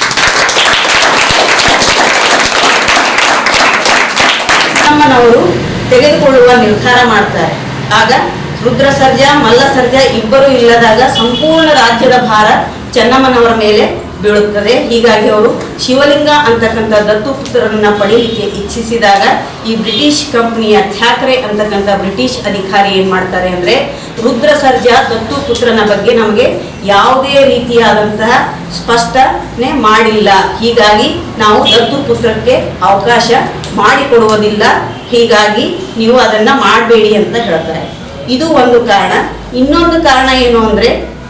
Speaker 11: ನಮ್ಮನವರು ತೆಗೆದುಕೊಳ್ಳುವ ನಿರ್ಧಾರ ಮಾಡ್ತಾರೆ ಆಗ ರುದ್ರ ಸರ್ಜಾ ಮಲ್ಲ ಸರ್ಜಾ ಇಬ್ಬರು ಇಲ್ಲದಾಗ ಸಂಪೂರ್ಣ ರಾಜ್ಯದ ಭಾರ ಚೆನ್ನಮ್ಮನವರ ಮೇಲೆ ಬೀಳುತ್ತದೆ ಹೀಗಾಗಿ ಅವರು ಶಿವಲಿಂಗ ಅಂತಕ್ಕಂಥ ದತ್ತುಪುತ್ರರನ್ನ ಪಡೀಲಿಕ್ಕೆ ಇಚ್ಛಿಸಿದಾಗ ಈ ಬ್ರಿಟಿಷ್ ಕಂಪನಿಯ ಥ್ಯಾಕ್ರೆ ಅಂತಕ್ಕಂಥ ಬ್ರಿಟಿಷ್ ಅಧಿಕಾರಿ ಏನ್ ಮಾಡ್ತಾರೆ ಅಂದ್ರೆ ರುದ್ರ ಸರ್ಜಾ ದತ್ತುಪುತ್ರನ ಬಗ್ಗೆ ನಮಗೆ ಯಾವುದೇ ರೀತಿಯಾದಂತಹ ಸ್ಪಷ್ಟನೆ ಮಾಡಿಲ್ಲ ಹೀಗಾಗಿ ನಾವು ದತ್ತುಪುತ್ರಕ್ಕೆ ಅವಕಾಶ ಮಾಡಿಕೊಡುವುದಿಲ್ಲ ಹೀಗಾಗಿ ನೀವು ಅದನ್ನ ಮಾಡಬೇಡಿ ಅಂತ ಹೇಳ್ತಾರೆ ಇದು ಒಂದು ಕಾರಣ ಇನ್ನೊಂದು ಕಾರಣ ಏನು ಅಂದ್ರೆ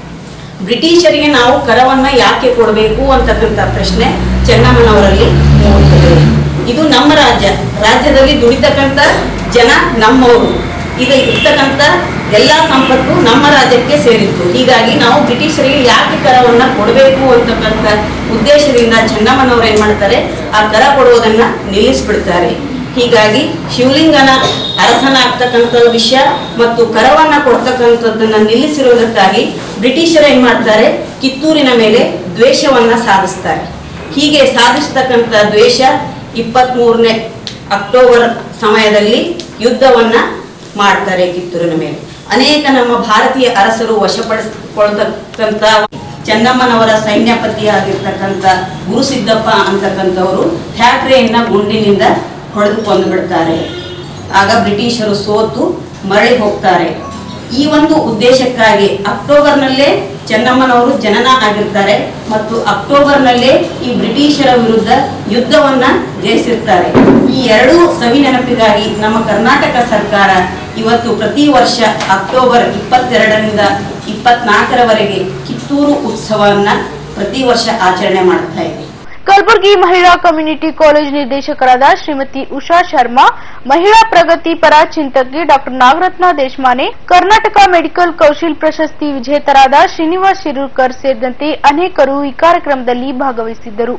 Speaker 11: ಬ್ರಿಟಿಷರಿಗೆ ನಾವು ಕರವನ್ನ ಯಾಕೆ ಕೊಡಬೇಕು ಅಂತಕ್ಕಂಥ ಪ್ರಶ್ನೆ ಚೆನ್ನಮ್ಮನವರಲ್ಲಿ ಮೂಡುತ್ತದೆ ಇದು ನಮ್ಮ ರಾಜ್ಯ ರಾಜ್ಯದಲ್ಲಿ ದುಡಿತಕ್ಕಂಥ ಜನ ನಮ್ಮವರು ಈಗ ಇರ್ತಕ್ಕಂಥ ಎಲ್ಲ ಸಂಪತ್ತು ನಮ್ಮ ರಾಜ್ಯಕ್ಕೆ ಸೇರಿತ್ತು ಹೀಗಾಗಿ ನಾವು ಬ್ರಿಟಿಷರಿಗೆ ಯಾಕೆ ಕರವನ್ನ ಕೊಡಬೇಕು ಅಂತಕ್ಕಂಥ ಉದ್ದೇಶದಿಂದ ಚೆನ್ನಮ್ಮನವರು ಏನ್ ಮಾಡ್ತಾರೆ ಆ ಕರ ಕೊಡುವುದನ್ನ ನಿಲ್ಲಿಸ್ಬಿಡ್ತಾರೆ ಹೀಗಾಗಿ ಶಿವಲಿಂಗನ ಅರಸನಾಗ್ತಕ್ಕಂಥ ವಿಷಯ ಮತ್ತು ಕರವನ್ನ ಕೊಡ್ತಕ್ಕಂಥದ್ದನ್ನ ನಿಲ್ಲಿಸಿರುವುದಕ್ಕಾಗಿ ಬ್ರಿಟಿಷರು ಏನ್ ಮಾಡ್ತಾರೆ ಕಿತ್ತೂರಿನ ಮೇಲೆ ದ್ವೇಷವನ್ನ ಸಾಧಿಸ್ತಾರೆ ಹೀಗೆ ಸಾಧಿಸ್ತಕ್ಕಂಥ ದ್ವೇಷ ಇಪ್ಪತ್ತ್ ಮೂರನೇ ಅಕ್ಟೋಬರ್ ಸಮಯದಲ್ಲಿ ಯುದ್ಧವನ್ನ ಮಾಡ್ತಾರೆ ಕಿತ್ತೂರಿನ ಮೇಲೆ ಅನೇಕ ನಮ್ಮ ಭಾರತೀಯ ಅರಸರು ವಶಪಡಿಸಿಕೊಳ್ತಕ್ಕಂಥ ಚೆನ್ನಮ್ಮನವರ ಸೈನ್ಯಪತಿಯಾಗಿರ್ತಕ್ಕಂಥ ಗುರುಸಿದ್ದಪ್ಪ ಅಂತಕ್ಕಂಥವರು ಥ್ಯಾಕ್ರೆಯನ್ನ ಗುಂಡಿನಿಂದ ಹೊಡೆದು ಕೊಂದು ಬಿಡ್ತಾರೆ ಆಗ ಬ್ರಿಟಿಷರು ಸೋತು ಮರಳಿ ಹೋಗ್ತಾರೆ ಈ ಒಂದು ಉದ್ದೇಶಕ್ಕಾಗಿ ಅಕ್ಟೋಬರ್ನಲ್ಲೇ ಚೆನ್ನಮ್ಮನವರು ಜನನ ಆಗಿರ್ತಾರೆ ಮತ್ತು ಅಕ್ಟೋಬರ್ನಲ್ಲೇ ಈ ಬ್ರಿಟಿಷರ ವಿರುದ್ಧ ಯುದ್ಧವನ್ನ ಜಯಿಸಿರ್ತಾರೆ ಈ ಎರಡೂ ಸವಿ ನೆನಪಿಗಾಗಿ ನಮ್ಮ ಕರ್ನಾಟಕ ಸರ್ಕಾರ ಇವತ್ತು ಪ್ರತಿ ವರ್ಷ ಅಕ್ಟೋಬರ್ ಇಪ್ಪತ್ತೆರಡರಿಂದ ಇಪ್ಪತ್ನಾಲ್ಕರವರೆಗೆ ಕಿತ್ತೂರು ಉತ್ಸವವನ್ನ ಪ್ರತಿ ವರ್ಷ ಆಚರಣೆ ಮಾಡ್ತಾ ಇದೆ
Speaker 5: ಕಲಬುರಗಿ ಮಹಿಳಾ ಕಮ್ಯುನಿಟಿ ಕಾಲೇಜ್ ನಿರ್ದೇಶಕರಾದ ಶ್ರೀಮತಿ ಉಷಾ ಶರ್ಮಾ ಮಹಿಳಾ ಪ್ರಗತಿ ಪರ ಚಿಂತಕಿ ಡಾಕ್ಟರ್ ನಾಗರತ್ನ ದೇಶಮಾನೆ ಕರ್ನಾಟಕ ಮೆಡಿಕಲ್ ಕೌಶಲ್ ಪ್ರಶಸ್ತಿ ವಿಜೇತರಾದ ಶ್ರೀನಿವಾಸ್ ಶಿರೂರ್ಕರ್ ಸೇರಿದಂತೆ ಅನೇಕರು ಈ ಕಾರ್ಯಕ್ರಮದಲ್ಲಿ ಭಾಗವಹಿಸಿದ್ದರು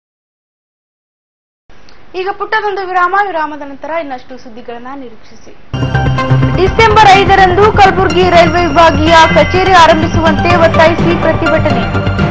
Speaker 5: ಈಗ ಪುಟ್ಟದೊಂದು ವಿರಾಮ ವಿರಾಮದ ನಂತರ ಇನ್ನಷ್ಟು ಸುದ್ದಿಗಳನ್ನ ನಿರೀಕ್ಷಿಸಿ ಡಿಸೆಂಬರ್ ಐದರಂದು ಕಲಬುರಗಿ ರೈಲ್ವೆ ವಿಭಾಗೀಯ ಕಚೇರಿ ಆರಂಭಿಸುವಂತೆ ಒತ್ತಾಯಿಸಿ ಪ್ರತಿಭಟನೆ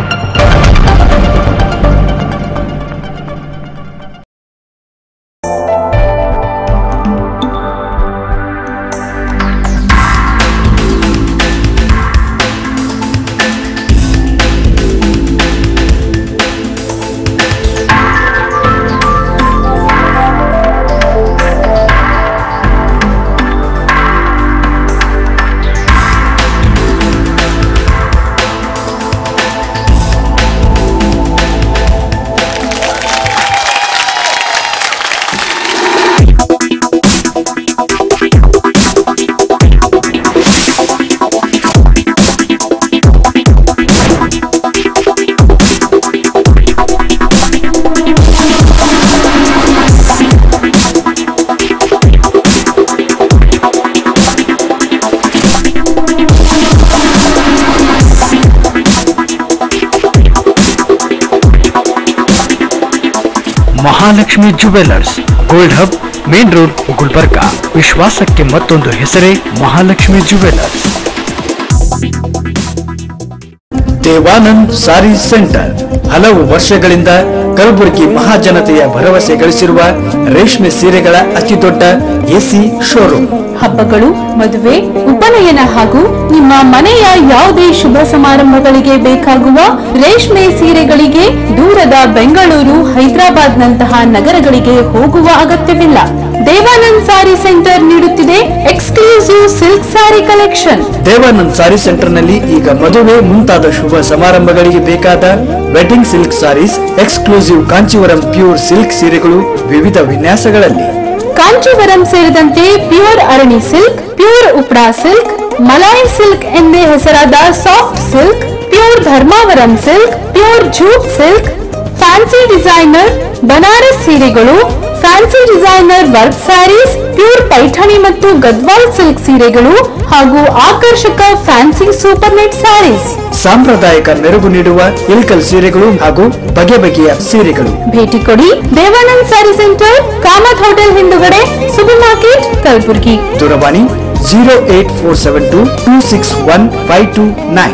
Speaker 1: Mahalakshmi jewellers gold hub main road Gulbarga ವಿಶ್ವಾಸಕ್ಕೆ ಮತ್ತೊಂದು ಹೆಸರೇ ಮಹಾಲಕ್ಷ್ಮಿ ಜುವೆಲ್ಲರ್ಸ್
Speaker 3: ದೇವಾನಂದ್ ಸಾರಿ ಸೆಂಟರ್ ಹಲವು ವರ್ಷಗಳಿಂದ ಕಲಬುರಗಿ ಮಹಾಜನತೆಯ ಭರವಸೆ ಗಳಿಸಿರುವ ರೇಷ್ಮೆ ಸೀರೆಗಳ ಅತಿದೊಡ್ಡ ಎಸಿ ಶೋರೂಮ್
Speaker 2: ಹಬ್ಬಗಳು ಮದುವೆ ಉಪನಯನ ಹಾಗೂ ನಿಮ್ಮ ಮನೆಯ ಯಾವುದೇ ಶುಭ ಸಮಾರಂಭಗಳಿಗೆ ಬೇಕಾಗುವ ರೇಷ್ಮೆ ಸೀರೆಗಳಿಗೆ ದೂರದ ಬೆಂಗಳೂರು ಹೈದರಾಬಾದ್ ನಂತಹ ನಗರಗಳಿಗೆ ಹೋಗುವ ಅಗತ್ಯವಿಲ್ಲ ದೇವಾನಂದ್ ಸಾರಿ ಸೆಂಟರ್ ನೀಡುತ್ತಿದೆ exclusive silk sari collection
Speaker 3: Devanand sari ಸೆಂಟರ್ನಲ್ಲಿ ಈಗ ಮದುವೆ ಮುಂತಾದ ಶುಭ ಸಮಾರಂಭಗಳಿಗೆ ಬೇಕಾದ wedding silk saris exclusive Kanchivaram pure silk ಸೀರೆಗಳು ವಿವಿಧ ವಿನ್ಯಾಸಗಳಲ್ಲಿ
Speaker 2: ಕಾಂಚೀವರಂ ಸೇರಿದಂತೆ ಪ್ಯೂರ್ ಅರಣಿ ಸಿಲ್ಕ್ ಪ್ಯೂರ್ ಉಪ್ರಾ ಸಿಲ್ಕ್ ಮಲಾಯಿ ಸಿಲ್ಕ್ ಎಂದೇ ಹೆಸರಾದ soft silk pure Dharmavaram silk pure jute silk fancy designer Banaras ಸೀರೆಗಳು fancy designer work saris pure Paithani ಮತ್ತು ಗದ್ವಾಲ್ ಸಿಲ್ಕ್ ಸೀರೆಗಳು ಹಾಗೂ ಆಕರ್ಷಕ ಫ್ಯಾನ್ಸಿ ಸೂಪರ್ ನೆಟ್ ಸ್ಯಾರೀಸ್
Speaker 3: ಸಾಂಪ್ರದಾಯಿಕ ಮೆರುಗು ನೀಡುವ ಇಲ್ಕಲ್ ಸೀರೆಗಳು ಹಾಗೂ ಬಗೆ ಬಗೆಯ ಸೀರೆಗಳು
Speaker 2: ಭೇಟಿ ಕೊಡಿ ದೇವಾನಂದ್ ಸ್ಯಾರಿ ಸೆಂಟರ್ ಕಾಮತ್ ಹೋಟೆಲ್ ಹಿಂದುಗಡೆ ಸೂಪರ್ ಮಾರ್ಕೆಟ್ ಕಲಬುರಗಿ
Speaker 3: ದೂರವಾಣಿ zero eight four seven two two six one five two nine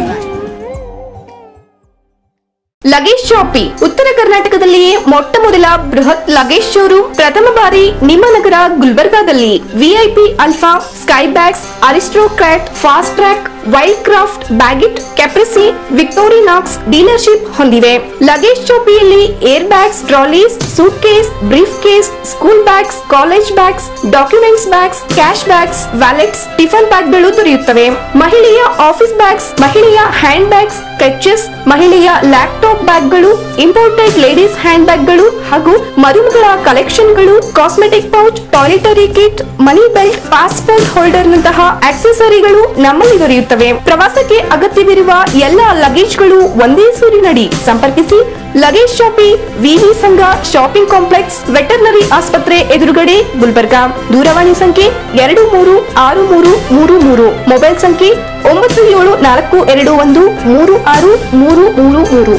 Speaker 4: luggage shoppe ಉತ್ತರ ಕರ್ನಾಟಕದಲ್ಲಿಯೇ ಮೊಟ್ಟ ಮೊದಲ ಬೃಹತ್ ಲಗೇಜ್ ಶೋರೂಮ್ ಪ್ರಥಮ ಬಾರಿ ನಿಮ್ಮ ನಗರ ಗುಲ್ಬರ್ಗಾದಲ್ಲಿ VIP Alfa Skybags Aristocrat Fastrack Wildcraft Baggit Caprese Victorinox dealership ಹೊಂದಿವೆ ಲಗೇಜ್ ಶಾಪಿಯಲ್ಲಿ air bags trolleys suitcase briefcase school bags college bags documents bags cash bags wallets tiffin ಬ್ಯಾಗ್ಗಳು ದೊರೆಯುತ್ತವೆ ಮಹಿಳೆಯ office bags ಮಹಿಳೆಯ handbags clutches ಮಹಿಳೆಯ laptop ಬ್ಯಾಗ್ಗಳು imported ladies hand ಬ್ಯಾಗ್ಗಳು ಹಾಗೂ ಮರುಮಗಳ ಕಲೆಕ್ಷನ್ಗಳು cosmetic pouch toiletry kit money belt passport holder ನಂತಹ ಆಕ್ಸೆಸರಿಗಳು ನಮ್ಮಲ್ಲಿ ದೊರೆಯುತ್ತವೆ ಪ್ರವಾಸಕ್ಕೆ ಅಗತ್ಯವಿರುವ ಎಲ್ಲ ಲಗೇಜ್ಗಳು ಒಂದೇ ಸೂರಿನಡಿ ಸಂಪರ್ಕಿಸಿ ಲಗೇಜ್ ಶಾಪಿ ವಿವಿ ಸಂಘ ಶಾಪಿಂಗ್ ಕಾಂಪ್ಲೆಕ್ಸ್ ವೆಟರ್ನರಿ ಆಸ್ಪತ್ರೆ ಎದುರುಗಡೆ ಗುಲ್ಬರ್ಗಾ ದೂರವಾಣಿ ಸಂಖ್ಯೆ ಎರಡು ಮೂರು ಆರು ಮೂರು ಮೂರು ಮೂರು ಮೊಬೈಲ್ ಸಂಖ್ಯೆ ಒಂಬತ್ತು ಏಳು ನಾಲ್ಕು ಎರಡು ಒಂದು ಮೂರು ಆರು ಮೂರು ಮೂರು ಮೂರು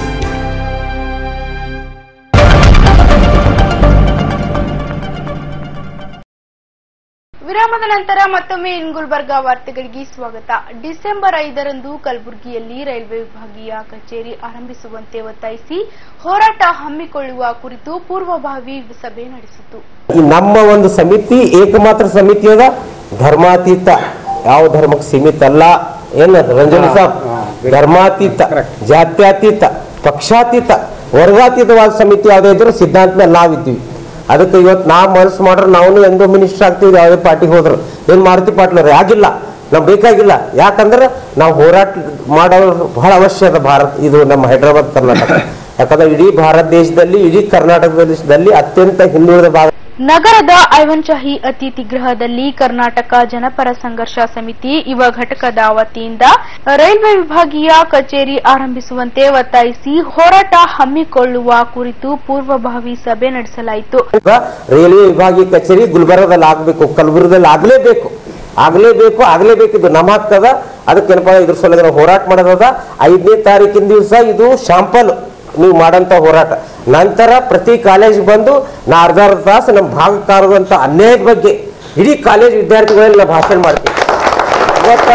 Speaker 5: ವಿರಾಮದ ನಂತರ ಮತ್ತೊಮ್ಮೆ ಇನ್ ಗುಲ್ಬರ್ಗಾ ವಾರ್ತೆಗಳಿಗೆ ಸ್ವಾಗತ ಡಿಸೆಂಬರ್ ಐದರಂದು ಕಲಬುರಗಿಯಲ್ಲಿ ರೈಲ್ವೆ ವಿಭಾಗೀಯ ಕಚೇರಿ ಆರಂಭಿಸುವಂತೆ ಒತ್ತಾಯಿಸಿ ಹೋರಾಟ ಹಮ್ಮಿಕೊಳ್ಳುವ ಕುರಿತು ಪೂರ್ವಭಾವಿ ಸಭೆ ನಡೆಸಿತು
Speaker 12: ಈ ನಮ್ಮ ಒಂದು ಸಮಿತಿ ಏಕಮಾತ್ರ ಸಮಿತಿ ಅದ ಧರ್ಮಾತೀತ ಯಾವ ಧರ್ಮಕ್ಕೆ ಸೀಮಿತ ಅಲ್ಲ ಏನ ರಂಜನ್ ಸಾಬ್ ಧರ್ಮಾತೀತ ಜಾತ್ಯತೀತ ಪಕ್ಷಾತೀತ ವರ್ಗಾತೀತವಾದ ಸಮಿತಿ ಯಾವುದೇ ಇದ್ರು ಸಿದ್ಧಾಂತ ಮೇಲೆ ನಾವಿದ್ದೀವಿ ಅದಕ್ಕೆ ಇವತ್ತು ನಾ ಮನಸ್ಸು ಮಾಡ್ರೆ ನಾವು ಎಂದೋ ಮಿನಿಸ್ಟರ್ ಆಗ್ತೀವಿ ಯಾವುದೇ ಪಾರ್ಟಿಗೆ ಹೋದ್ರು ಏನ್ ಮಾರುತಿ ಪಾಟ್ಲವ್ರು ಆಗಿಲ್ಲ ನಮ್ಗೆ ಬೇಕಾಗಿಲ್ಲ ಯಾಕಂದ್ರೆ ನಾವು ಹೋರಾಟ ಮಾಡೋರು ಬಹಳ ಅವಶ್ಯ ಅದ ಭಾರತ ಇದು ನಮ್ಮ ಹೈದರಾಬಾದ್ ಕರ್ನಾಟಕ ಯಾಕಂದ್ರೆ ಇಡೀ ಭಾರತ ದೇಶದಲ್ಲಿ ಇಡೀ ಕರ್ನಾಟಕ ದೇಶದಲ್ಲಿ ಅತ್ಯಂತ ಹಿಂದುಳಿದ ಭಾಗ
Speaker 5: ನಗರದ ಐವನ್ಶಾಹಿ ಅತಿಥಿ ಗೃಹದಲ್ಲಿ ಕರ್ನಾಟಕ ಜನಪರ ಸಂಘರ್ಷ ಸಮಿತಿ ಯುವ ಘಟಕದ ವತಿಯಿಂದ ರೈಲ್ವೆ ವಿಭಾಗೀಯ ಕಚೇರಿ ಆರಂಭಿಸುವಂತೆ ಒತ್ತಾಯಿಸಿ ಹೋರಾಟ ಹಮ್ಮಿಕೊಳ್ಳುವ ಕುರಿತು ಪೂರ್ವಭಾವಿ ಸಭೆ ನಡೆಸಲಾಯಿತು
Speaker 12: ಈಗ ರೈಲ್ವೆ ವಿಭಾಗೀಯ ಕಚೇರಿ ಗುಲ್ಬರ್ಗದಲ್ಲಿ ಆಗ್ಬೇಕು ಕಲಬುರಗದಲ್ಲಿ ಆಗ್ಲೇಬೇಕು ಆಗ್ಲೇಬೇಕು ಆಗ್ಲೇಬೇಕು ಇದು ನಮ್ಮ ಹಕ್ಕದ ಅದಕ್ಕೆ ಏನಪ್ಪ ಇದ್ರ ಸಲುವಾಗಿ ನಾವು ಹೋರಾಟ ಮಾಡೋದದ ಐದನೇ ತಾರೀಕಿನ ದಿವಸ ಇದು ಶಾಂಪಲ್ ನೀವು ಮಾಡಂತ ಹೋರಾಟ ನಂತರ ಪ್ರತಿ ಕಾಲೇಜ್ ಬಂದು ನಾ ಅರ್ಧ ಅರ್ಧ ತಾಸು ನಮ್ಮ ಭಾಗಕ್ಕಾಗುವಂತ ಅನ್ಯಾಯದ ಬಗ್ಗೆ ಇಡೀ ಕಾಲೇಜ್ ವಿದ್ಯಾರ್ಥಿಗಳಲ್ಲಿ ನಾವು ಭಾಷಣ ಮಾಡ್ತೀವಿ ಇವತ್ತ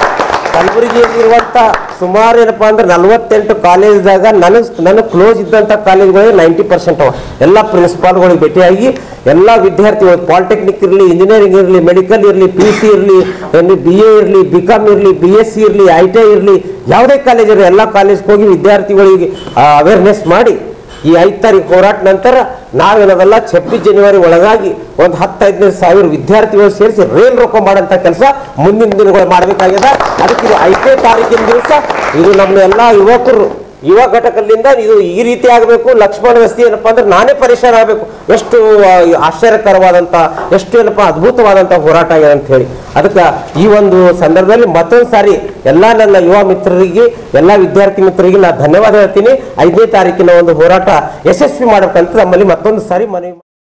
Speaker 12: ಕಲಬುರಗಿಯಲ್ಲಿರುವಂತ ಸುಮಾರು ಏನಪ್ಪಾ ಅಂದ್ರೆ ನಲವತ್ತೆಂಟು ಕಾಲೇಜ್ದಾಗ ನನಗ್ ನನಗೆ ಕ್ಲೋಸ್ ಇದ್ದಂತ ಕಾಲೇಜ್ಗಳಿಗೆ ನೈಂಟಿ ಪರ್ಸೆಂಟ್ ಅವ ಎಲ್ಲ ಪ್ರಿನ್ಸಿಪಾಲ್ಗಳಿಗೆ ಭೇಟಿಯಾಗಿ ಎಲ್ಲ ವಿದ್ಯಾರ್ಥಿಗಳು ಪಾಲಿಟೆಕ್ನಿಕ್ ಇರಲಿ ಇಂಜಿನಿಯರಿಂಗ್ ಇರಲಿ ಮೆಡಿಕಲ್ ಇರಲಿ ಪಿ ಸಿ ಇರಲಿ ಬಿ ಎ ಇರಲಿ ಬಿ ಕಾಮ್ ಇರಲಿ ಬಿ ಎಸ್ ಸಿ ಇರಲಿ ಐ ಟಿ ಐ ಇರಲಿ ಯಾವುದೇ ಕಾಲೇಜ್ ಇರಲಿ ಎಲ್ಲ ಕಾಲೇಜ್ಗೆ ಹೋಗಿ ವಿದ್ಯಾರ್ಥಿಗಳಿಗೆ ಅವೇರ್ನೆಸ್ ಮಾಡಿ ಈ ಐದು ತಾರೀಕು ಹೋರಾಟ ನಂತರ ನಾವೇನದಲ್ಲ ಛಬ್ಬೀಸ್ ಜನವರಿ ಒಳಗಾಗಿ ಒಂದು ಹತ್ತು ಹದಿನೈದು ಸಾವಿರ ವಿದ್ಯಾರ್ಥಿಗಳು ಸೇರಿಸಿ ರೈಲ್ ರೋಕೋ ಮಾಡಂತ ಕೆಲಸ ಮುಂದಿನ ದಿನಗಳು ಮಾಡಬೇಕಾಗಿದೆ ಅದಕ್ಕೆ ಇದು ಐದನೇ ತಾರೀಕಿನ ದಿವಸ ಇದು ನಮ್ಮ ಎಲ್ಲ ಯುವಕರು ಯುವ ಘಟಕದಿಂದ ಇದು ಈ ರೀತಿ ಆಗಬೇಕು ಲಕ್ಷ್ಮಣ ವಸ್ತಿ ಏನಪ್ಪಾ ಅಂದ್ರೆ ನಾನೇ ಪರಿಸರ ಆಗಬೇಕು ಎಷ್ಟು ಆ, ಆಶ್ಚರ್ಯಕರವಾದಂತ ಎಷ್ಟು ಏನಪ್ಪಾ ಅದ್ಭುತವಾದಂತ ಹೋರಾಟ ಆಗಿದೆ ಅಂತ ಹೇಳಿ ಅದಕ್ಕೆ ಈ ಒಂದು ಸಂದರ್ಭದಲ್ಲಿ ಮತ್ತೊಂದು ಸಾರಿ ಎಲ್ಲ ನನ್ನ ಯುವ ಮಿತ್ರರಿಗೆ ಎಲ್ಲ ವಿದ್ಯಾರ್ಥಿ ಮಿತ್ರರಿಗೆ ನಾನು ಧನ್ಯವಾದ ಹೇಳ್ತೀನಿ ಐದನೇ ತಾರೀಕಿನ ಒಂದು ಹೋರಾಟ ಯಶಸ್ವಿ ಮಾಡಬೇಕಂತ ನಮ್ಮಲ್ಲಿ ಮತ್ತೊಂದು ಸಾರಿ ಮನವಿ